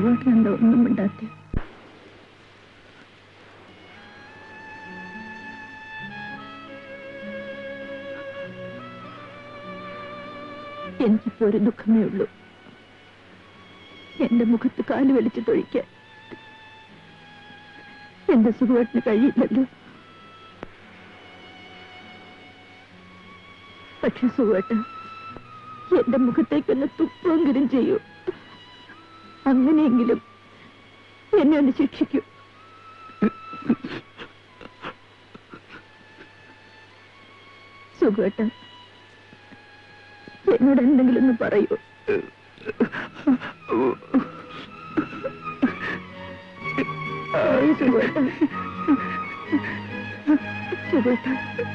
സുഖമായിട്ടെന്താ ഒന്നും മിണ്ടാത്തെ എനിക്കിപ്പോ ഒരു ദുഃഖമേ ഉള്ളൂ എന്റെ മുഖത്ത് കാല് വലിച്ചു തൊഴിക്കാൻ എന്റെ സുഖമായിട്ടിന് കഴിയില്ലല്ലോ പക്ഷെ സുഖേട്ട എന്റെ മുഖത്തേക്കൊന്ന് തുപ്പെങ്കിലും ചെയ്യൂ അങ്ങനെയെങ്കിലും എന്നെ ഒന്ന് ശിക്ഷിക്കൂ സുഖേട്ട എന്നോട് എന്തെങ്കിലും ഒന്ന് പറയൂ പറയൂ സുഖേട്ട സുഖേട്ട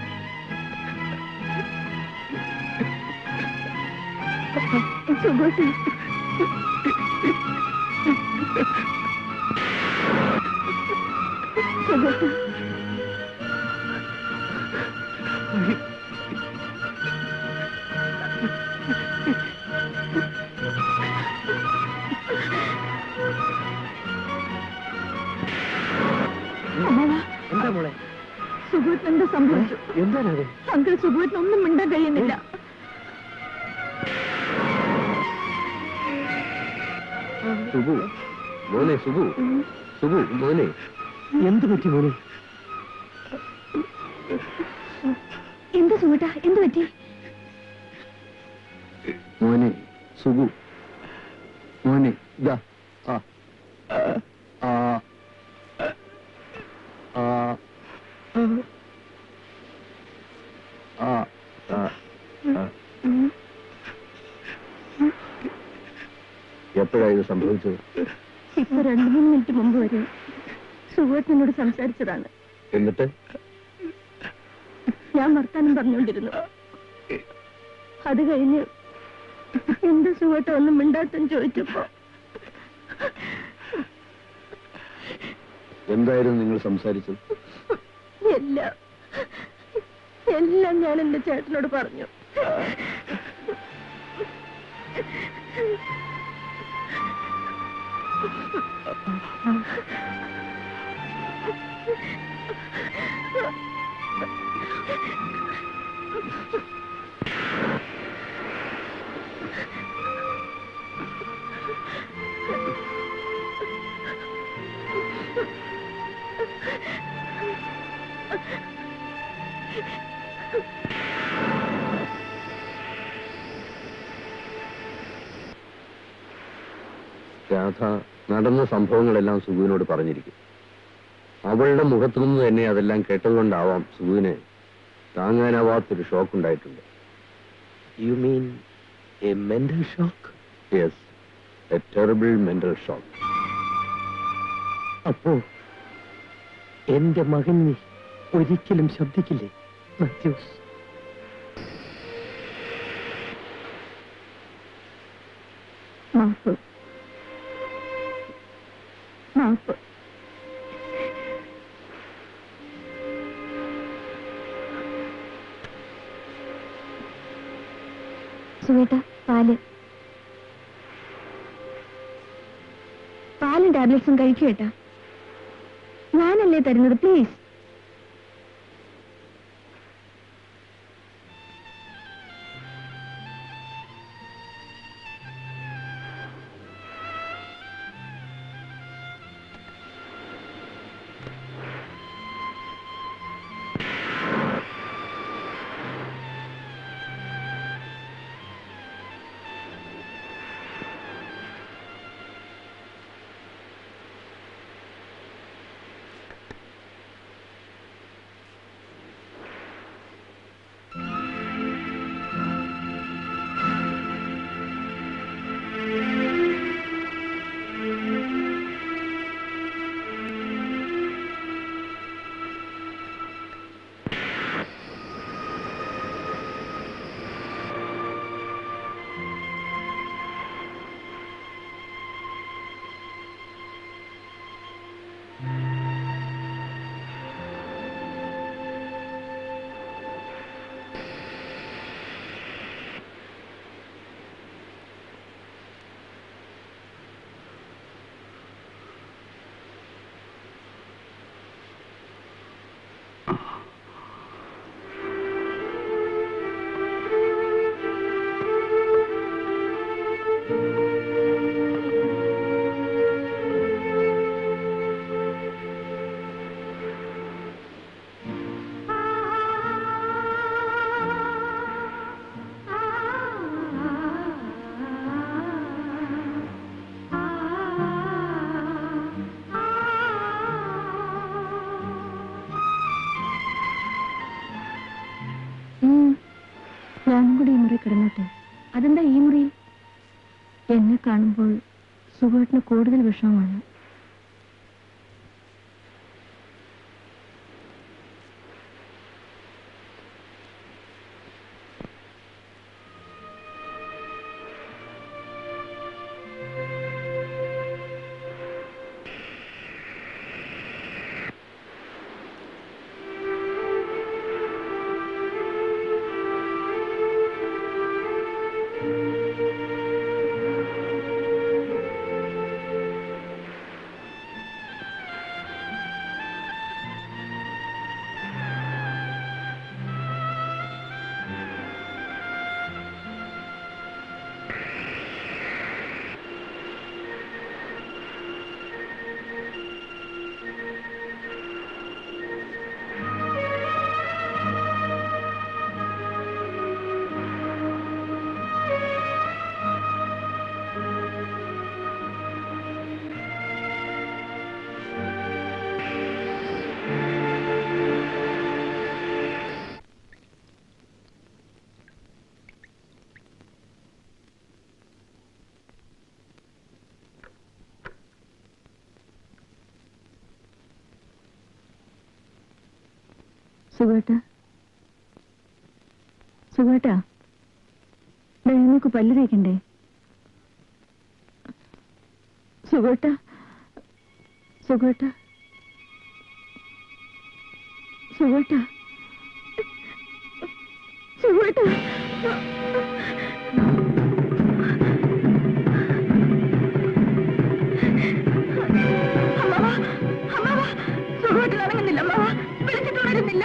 സുഖേട്ട സുഖേട്ട അമ്മാവാ, എന്താ മോളെ സുഖേട്ടന് എന്താ സംഭവിച്ചു എന്താണത് അങ്കിൾ സുഖേട്ടന് ഒന്നും മിണ്ടാൻ കഴിയുന്നില്ല സുബു മോനെ സുബു സുബു മോനെ എന്ത് പറ്റി മോനെ എന്താ സുഖേട്ട എന്ത് പറ്റി മോനെ സുബു മോനെ ഇതാ ആ ആ ആ ആ ആ എപ്പോഴാണ് ഇത് സംഭവിച്ചത് ഇപ്പൊ രണ്ടു മൂന്ന് മിനിറ്റ് മുമ്പ് വരെ സുഖേട്ടനോട് സംസാരിച്ചതാണ് എന്നിട്ട് ഞാൻ വർത്താനം പറഞ്ഞുകൊണ്ടിരുന്നു അത് കഴിഞ്ഞ് എന്താ സുഖേട്ട ഒന്നും മിണ്ടാത്തെന്ന് ചോദിച്ചപ്പോ എന്തായിരുന്നു നിങ്ങൾ സംസാരിച്ചത് എല്ലാം എല്ലാം ഞാൻ എന്റെ ചേട്ടനോട് പറഞ്ഞു രാധ നടന്ന സംഭവങ്ങളെല്ലാം സുബുവിനോട് പറഞ്ഞിരിക്കും അവളുടെ മുഖത്തു നിന്ന് തന്നെ അതെല്ലാം കേട്ടതുകൊണ്ടാവാം സുബുവിന് താങ്ങാനാവാത്തൊരു ഷോക്ക് ഉണ്ടായിട്ടുണ്ട് you mean a mental shock yes a terrible mental shock അപ്പോ എന്റെ മകൻ നീ ഒരിക്കലും ശബ്ദിക്കില്ലേ മാത്യൂസ് മാപ്പ് മാപ്പ് സുവേട്ട പാല് പാലും ടാബ്ലറ്റ്സും കഴിക്കൂ ഏട്ടാ ഞാനല്ലേ തരുന്നത് പ്ലീസ് ഞാനും കൂടി ഈ മുറി കിടന്നോട്ടെ അതെന്താ ഈ മുറിയിൽ എന്നെ കാണുമ്പോൾ സുഖേട്ടിന് കൂടുതൽ വിഷമമാണ് സുഖേട്ട സുഖേട്ടാ നിങ്ങൾക്ക് പല്ല് തേക്കണ്ടേ സുഖേട്ട സുഖേട്ട സുഖേട്ട സുഖേട്ട സുഖമായിട്ട് ഇറങ്ങുന്നില്ല അമ്മ വിളിച്ചിട്ടുണരുന്നില്ല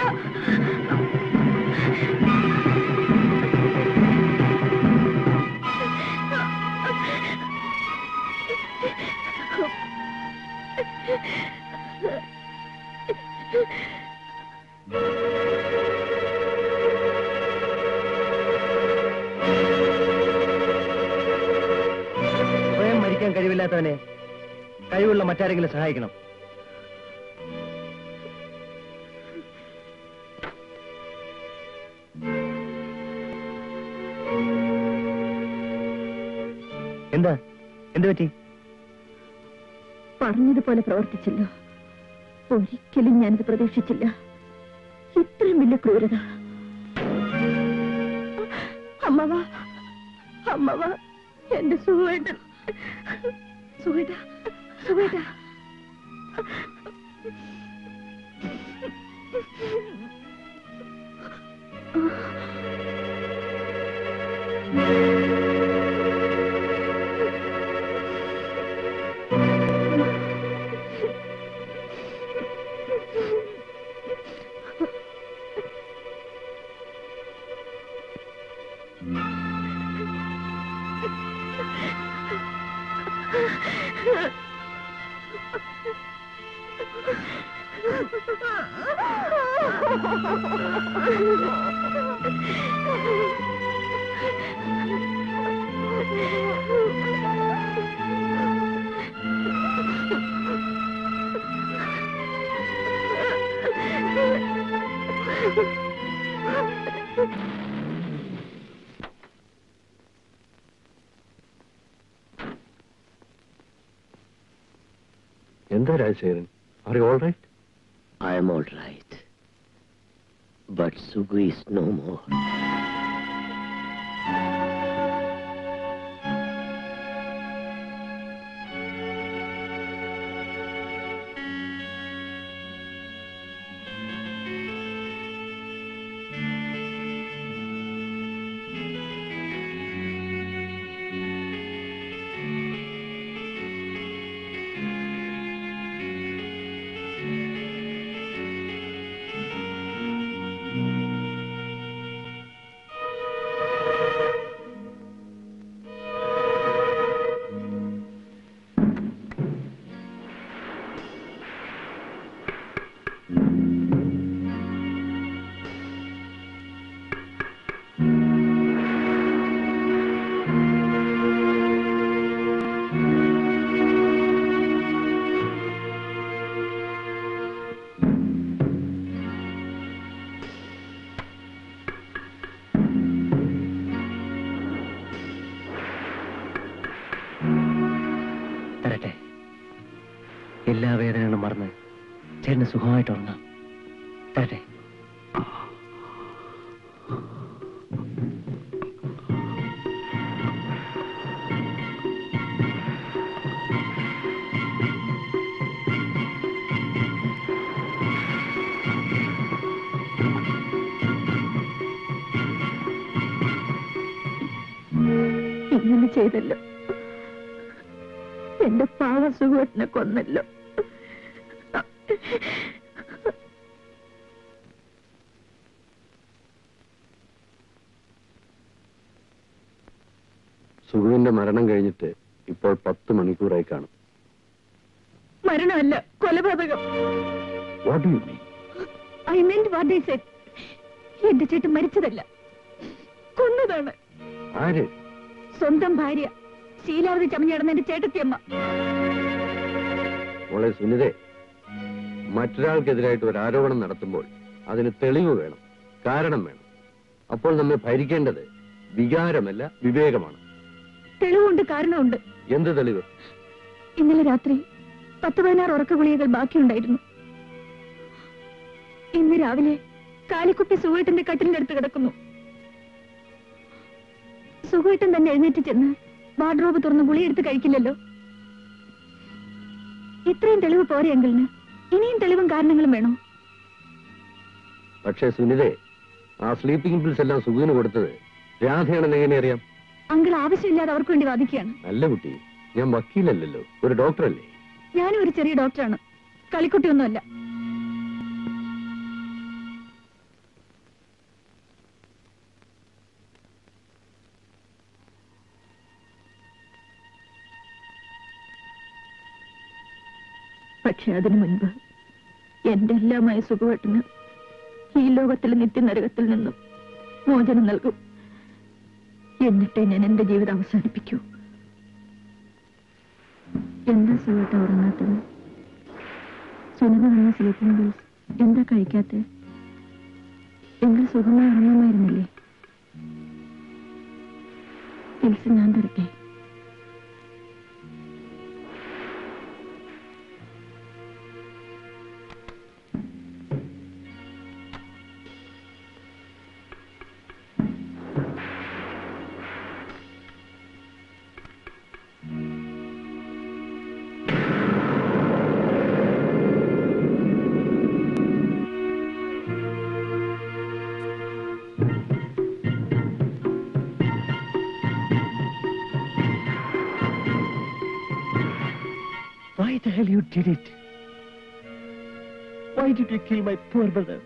സ്വയം മരിക്കാൻ കഴിവില്ലാത്തവനെ കഴിവുള്ള മറ്റാരെങ്കിലും സഹായിക്കണം എന്താ എന്ത് പറ്റി പറഞ്ഞതുപോലെ പ്രവർത്തിച്ചല്ലോ ഒരിക്കലും ഞാനിത് പ്രതീക്ഷിച്ചില്ല ഇത്രയും വലിയ ക്രൂരത അമ്മവ അമ്മവ എന്റെ സുഖേട്ടൻ സുഖേട്ട സുഖേട്ട എന്താ Rajasekharan are all right I am all right. But Sugu is no more. എല്ലാ വേദനകളും മറന്ന് ചേട്ടന് സുഖമായിട്ട് ഉറങ്ങാം തരട്ടെ ഇങ്ങനെ ചെയ്തല്ലോ എന്റെ പാവ സുഖത്തിനെ കൊന്നല്ലോ സുഖുവിന്റെ മരണം കഴിഞ്ഞിട്ട് ഇപ്പോൾ പത്ത് മണിക്കൂറായി കാണും മരണമല്ല കൊലപാതകം what you mean I meant what I said എന്റെ ചേട്ടൻ മരിച്ചതല്ല കൊന്നതാണ് ആര് സ്വന്തം ഭാര്യ ശീലാവതി ചമഞ്ഞടന്ന എന്റെ ചേട്ടത്തിയമ്മ മോളെ സുനിതേ മറ്റൊരാൾക്കെതിരായിട്ട് ഒരു ആരോപണം നടത്തുമ്പോൾ അതിന് തെളിവ് വേണം കാരണം വേണം അപ്പോൾ നമ്മെ ഭരിക്കേണ്ടത് വികാരമല്ല വിവേകമാണ് തെളിവുണ്ട് കാരണമുണ്ട് എന്ത് തെളിവ് ഇന്നലെ രാത്രി പത്ത് പതിനാറ് ഉറക്ക ഗുളികകൾ ബാക്കിയുണ്ടായിരുന്നു ഇന്ന് രാവിലെ കാലിക്കുപ്പി സുഖേട്ടന്റെ കട്ടിലിന്റെ അടുത്ത് കിടക്കുന്നു സുഖേട്ടൻ തന്നെ എഴുന്നേറ്റ് ചെന്ന് വാർഡ്രോബ് തുറന്ന് ഗുളിയെടുത്ത് കഴിക്കില്ലല്ലോ ഇത്രയും തെളിവ് പോരെ അങ്കിളിന് ഇനിയും തെളിവും കാരണങ്ങളും വേണോ പക്ഷേ സുനിതേ ആ സ്ലീപ്പിംഗ് പിൽസ് എല്ലാം സുഖിന് കൊടുത്തത് രാധയാണെന്ന് എങ്ങനെ അറിയാം അങ്കിൾ ആവശ്യമില്ലാതെ അവർക്ക് വേണ്ടി വാദിക്കുകയാണ് അല്ല കുട്ടി ഞാൻ വക്കീലല്ലല്ലോ ഒരു ഡോക്ടറല്ലേ ഞാനും ഒരു ചെറിയ ഡോക്ടറാണ് കളിക്കുട്ടിയൊന്നുമല്ല പക്ഷെ അതിനു മുൻപ് എന്റെ എല്ലാമായ സുഖവട്ടിന് ഈ ലോകത്തിലെ നിത്യനരകത്തിൽ നിന്നും മോചനം നൽകും എന്നിട്ടേ ഞാൻ എന്റെ ജീവിതം അവസാനിപ്പിക്കൂ എന്താ സുഖമായിട്ട് ഉറങ്ങാത്തത് സുനിത വന്ന സ്ലീപ്പിംഗ് ബിൽസ് എന്താ കഴിക്കാത്ത എങ്കിൽ സുഖമായി ഉറങ്ങാമായിരുന്നില്ലേ പിൽസ് ഞാൻ തരട്ടെ Why the hell you did it? Why did you kill my poor brother?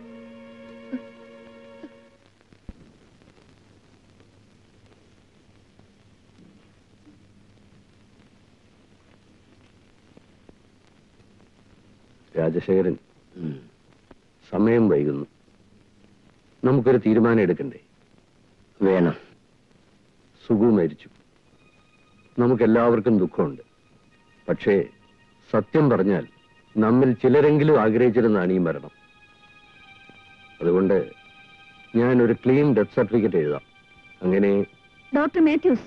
Rajasekharan സമയം വൈകുന്നു നമുക്കൊരു തീരുമാനം എടുക്കണ്ടേ വേണം സുഖു മരിച്ചു നമുക്കെല്ലാവർക്കും ദുഃഖമുണ്ട് പക്ഷേ സത്യം പറഞ്ഞാൽ നമ്മിൽ ചിലരെങ്കിലും ആഗ്രഹിച്ചിരുന്നാണ് ഈ മരണം അതുകൊണ്ട് ഞാൻ ഒരു ക്ലീൻ ഡെത്ത് സർട്ടിഫിക്കറ്റ് എഴുതാം അങ്ങനെ ഡോക്ടർ മാത്യൂസ്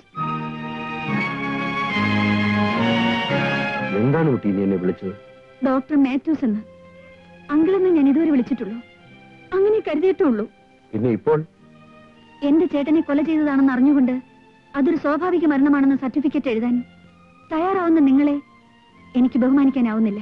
എന്താണ് കുട്ടി നീ എന്നെ വിളിച്ചത് ഡോക്ടർ മാത്യൂസ് എന്ന് അങ്കിളെന്ന് ഞാൻ ഇതുവരെ വിളിച്ചിട്ടുള്ളൂ അങ്ങനെ കരുതിയിട്ടുള്ളൂ പിന്നെ ഇപ്പോൾ എന്റെ ചേട്ടനെ കൊല ചെയ്തതാണെന്ന് അറിഞ്ഞുകൊണ്ട് അതൊരു സ്വാഭാവിക മരണമാണെന്ന് സർട്ടിഫിക്കറ്റ് എഴുതാൻ തയ്യാറാവുന്ന നിങ്ങളെ എനിക്ക് ബഹുമാനിക്കാനാവുന്നില്ല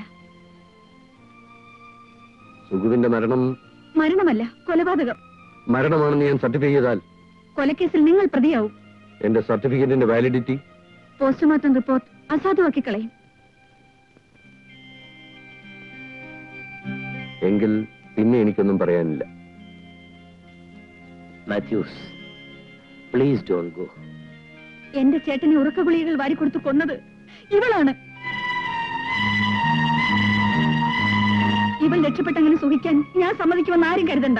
സുഖുവിന്റെ മരണം മരണമല്ല കൊലപാതകം മരണമാണെന്ന് ഞാൻ സർട്ടിഫൈ ചെയ്താൽ കൊലക്കേസിൽ നിങ്ങൾ പ്രതിയാവും എന്റെ സർട്ടിഫിക്കറ്റിന്റെ വാലിഡിറ്റി പോസ്റ്റ്മോർട്ടം റിപ്പോർട്ട് അസാധുവാക്കി കളയും എങ്കിൽ പിന്നെ എനിക്കൊന്നും പറയാനില്ല മാത്യൂസ് പ്ലീസ് ഡോൺ ഗോ എന്റെ ചേട്ടനെ ഉറക്ക ഗുളികകൾ വാരിക്കൊടുത്ത് കൊന്നത് ഇവളാണ് ഇവൾ രക്ഷപ്പെട്ടങ്ങനെ സുഖിക്കാൻ ഞാൻ സമ്മതിക്കുമെന്ന് ആരും കരുതണ്ട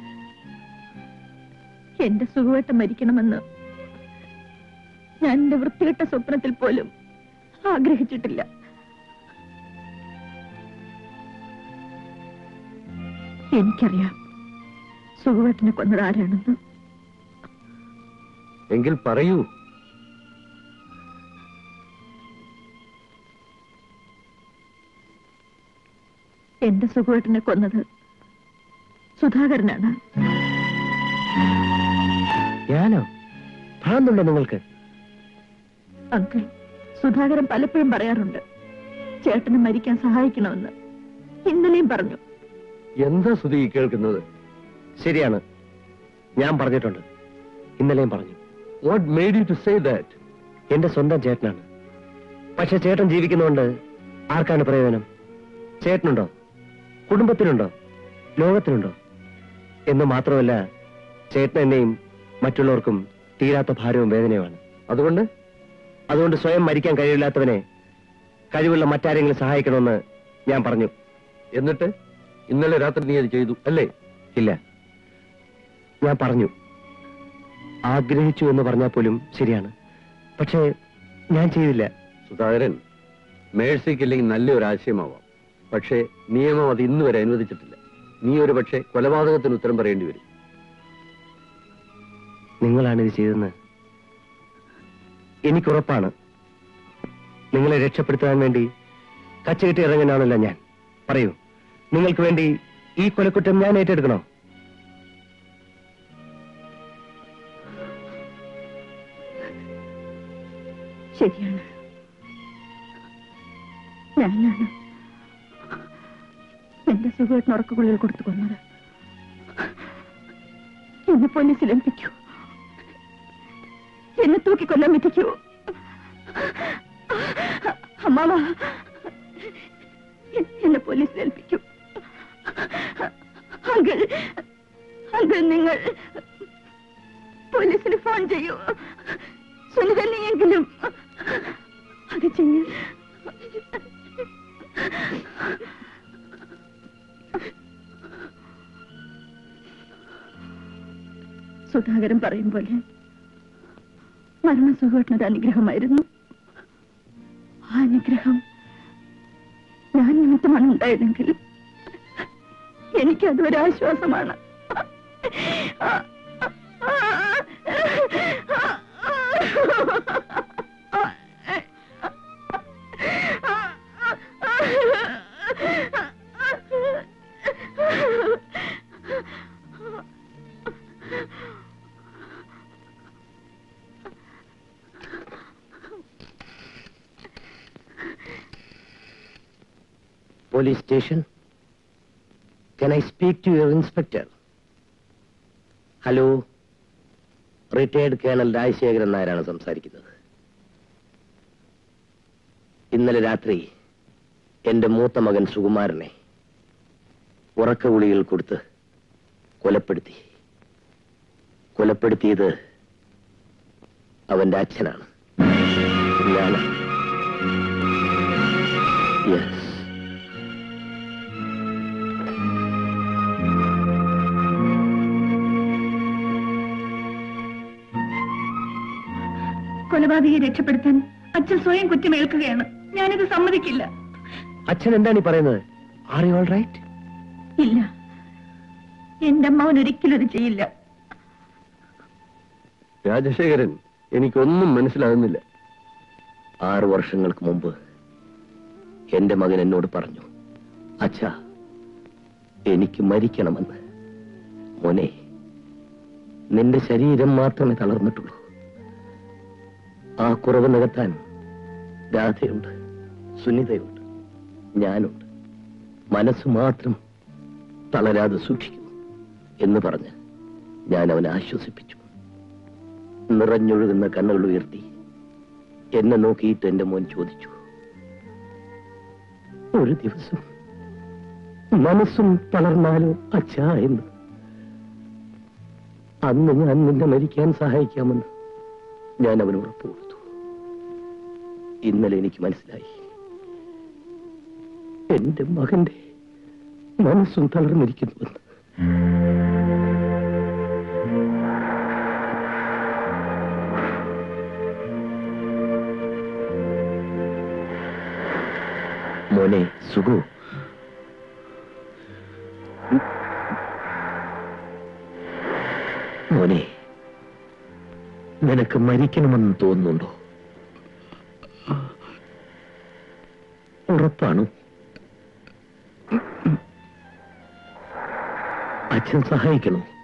എന്റെ സുഖവട്ടം മരിക്കണമെന്ന് ഞാൻ എന്റെ വൃത്തികെട്ട സ്വപ്നത്തിൽ പോലും ആഗ്രഹിച്ചിട്ടില്ല എനിക്കറിയാം സുഖവട്ടിനെ കൊന്നത് ആരാണെന്ന് എങ്കിൽ പറയൂ എന്റെ സുഖേട്ടനെ കൊന്നത് സുധാകരനാണ് ഞാനോ ഭ്രാന്തുണ്ടോ നിങ്ങൾക്ക് അങ്കിൾ സുധാകരൻ പലപ്പോഴും പറയാറുണ്ട് ചേട്ടന് മരിക്കാൻ സഹായിക്കണമെന്ന് ഇന്നലെയും പറഞ്ഞു എന്താ സുധി ഈ കേൾക്കുന്നത് ശരിയാണ് ഞാൻ പറഞ്ഞിട്ടുണ്ട് ഇന്നലെയും പറഞ്ഞു what made you to say that എന്റെ സ്വന്തം ചേട്ടനാണ് പക്ഷെ ചേട്ടൻ ജീവിക്കുന്നതുകൊണ്ട് ആർക്കാണ് പ്രയോജനം ചേട്ടനുണ്ടോ കുടുംബത്തിനുണ്ടോ ലോകത്തിനുണ്ടോ എന്ന് മാത്രമല്ല ചേട്ടൻ എന്നെയും മറ്റുള്ളവർക്കും തീരാത്ത ഭാരവും വേദനയുമാണ് അതുകൊണ്ട് അതുകൊണ്ട് സ്വയം മരിക്കാൻ കഴിവില്ലാത്തവനെ കഴിവുള്ള മറ്റാരെങ്കിലും സഹായിക്കണമെന്ന് ഞാൻ പറഞ്ഞു എന്നിട്ട് ഇന്നലെ രാത്രി നീ അത് ചെയ്തു അല്ലേ ഇല്ല ഞാൻ പറഞ്ഞു ആഗ്രഹിച്ചു എന്ന് പറഞ്ഞാൽ പോലും ശരിയാണ് പക്ഷേ ഞാൻ ചെയ്തില്ല സുധാകരൻ മേഴ്സിക്കില്ലെങ്കിൽ നല്ലൊരു ആശയമാവാം പക്ഷേ നിയമം അത് ഇന്ന് വരെ അനുവദിച്ചിട്ടില്ല നീ ഒരു പക്ഷേ കൊലപാതകത്തിന് ഉത്തരം പറയേണ്ടി വരും നിങ്ങളാണ് ഇത് ചെയ്തതെന്ന് എനിക്കുറപ്പാണ് നിങ്ങളെ രക്ഷപ്പെടുത്താൻ വേണ്ടി കച്ചകെട്ടി ഇറങ്ങാനാണല്ലോ ഞാൻ പറയൂ നിങ്ങൾക്ക് വേണ്ടി ഈ കൊലക്കുറ്റം ഞാൻ ഏറ്റെടുക്കണോ ശരിയാണ് ഞാനാണ് എന്റെ സുഖേട്ടന് ഉറക്കുകൊള്ളിൽ കൊടുത്തു കൊന്നത് എന്നെ പോലീസിൽ ഏൽപ്പിക്കൂ എന്നെ തൂക്കിക്കൊല്ലാൻ വിധിക്കൂ അമ്മാവ എ- എന്നെ പോലീസിൽ ഏൽപ്പിക്കൂ അങ്കിൾ അങ്കിൾ നിങ്ങൾ പോലീസിന് ഫോൺ ചെയ്യൂ സുനിതന്നെയെങ്കിലും അത് ചെയ്യൂ സുധാകരൻ പറയും പോലെ മരണ സുഖേട്ടനൊരു അനുഗ്രഹമായിരുന്നു ആ അനുഗ്രഹം ഞാൻ നിമിത്തമാണ് ഉണ്ടായതെങ്കിൽ എനിക്കത് ഒരു ആശ്വാസമാണ് police station can I speak to your inspector hello retired colonel Rajasekharan നായരാണ് സംസാരിക്കുന്നത് ഇന്നലെ രാത്രി എന്റെ മൂത്ത മകൻ സുകുമാരനെ ഉറക്ക ഗുളികൾ കൊടുത്ത് കൊലപ്പെടുത്തി കൊലപ്പെടുത്തിയത് അവന്റെ അച്ഛനാണ് ഞാൻ യെസ് കൊലപാതകയെ രക്ഷപ്പെടുത്താൻ അച്ഛൻ സ്വയം കുറ്റമേൽക്കുകയാണ് ഞാനിത് സമ്മതിക്കില്ല അച്ഛൻ എന്താണ് ഈ പറയുന്നത് ആർ യു ഓൾ റൈറ്റ് ഇല്ല എന്റെ അമ്മാവൻ ഒരിക്കലും അത് ചെയ്യില്ല രാജശേഖരൻ എനിക്കൊന്നും മനസ്സിലാകുന്നില്ല ആറു വർഷങ്ങൾക്ക് മുമ്പ് എന്റെ മകൻ എന്നോട് പറഞ്ഞു അച്ഛാ എനിക്ക് മരിക്കണമെന്ന് മോനെ നിന്റെ ശരീരം മാത്രമേ തളർന്നിട്ടുള്ളൂ ആ കുറവ് നികത്താൻ രാധയുണ്ട് സുനിതയുണ്ട് ഞാനുണ്ട് മനസ്സ് മാത്രം തളരാതെ സൂക്ഷിക്കൂ എന്ന് പറഞ്ഞ് ഞാൻ അവനെ ആശ്വസിപ്പിച്ചു നിറഞ്ഞൊഴുകുന്ന കണ്ണുകൾ ഉയർത്തി എന്നെ നോക്കിയിട്ട് എന്റെ മോൻ ചോദിച്ചു ഒരു ദിവസം മനസ്സും തളർന്നാലോ അച്ഛാ എന്ന് അന്ന് ഞാൻ നിന്നെ മരിക്കാൻ സഹായിക്കാമെന്ന് ഞാൻ അവന് ഉറപ്പ് കൊടുത്തു ഇന്നലെ എനിക്ക് മനസ്സിലായി എന്റെ മകന്റെ മനസ്സും തളർന്നിരിക്കുന്നുവെന്ന് മോനെ സുഖു മോനെ നിനക്ക് മരിക്കണമെന്ന് തോന്നുന്നുണ്ടോ ഉറപ്പാണോ അച്ഛൻ സഹായിക്കണോ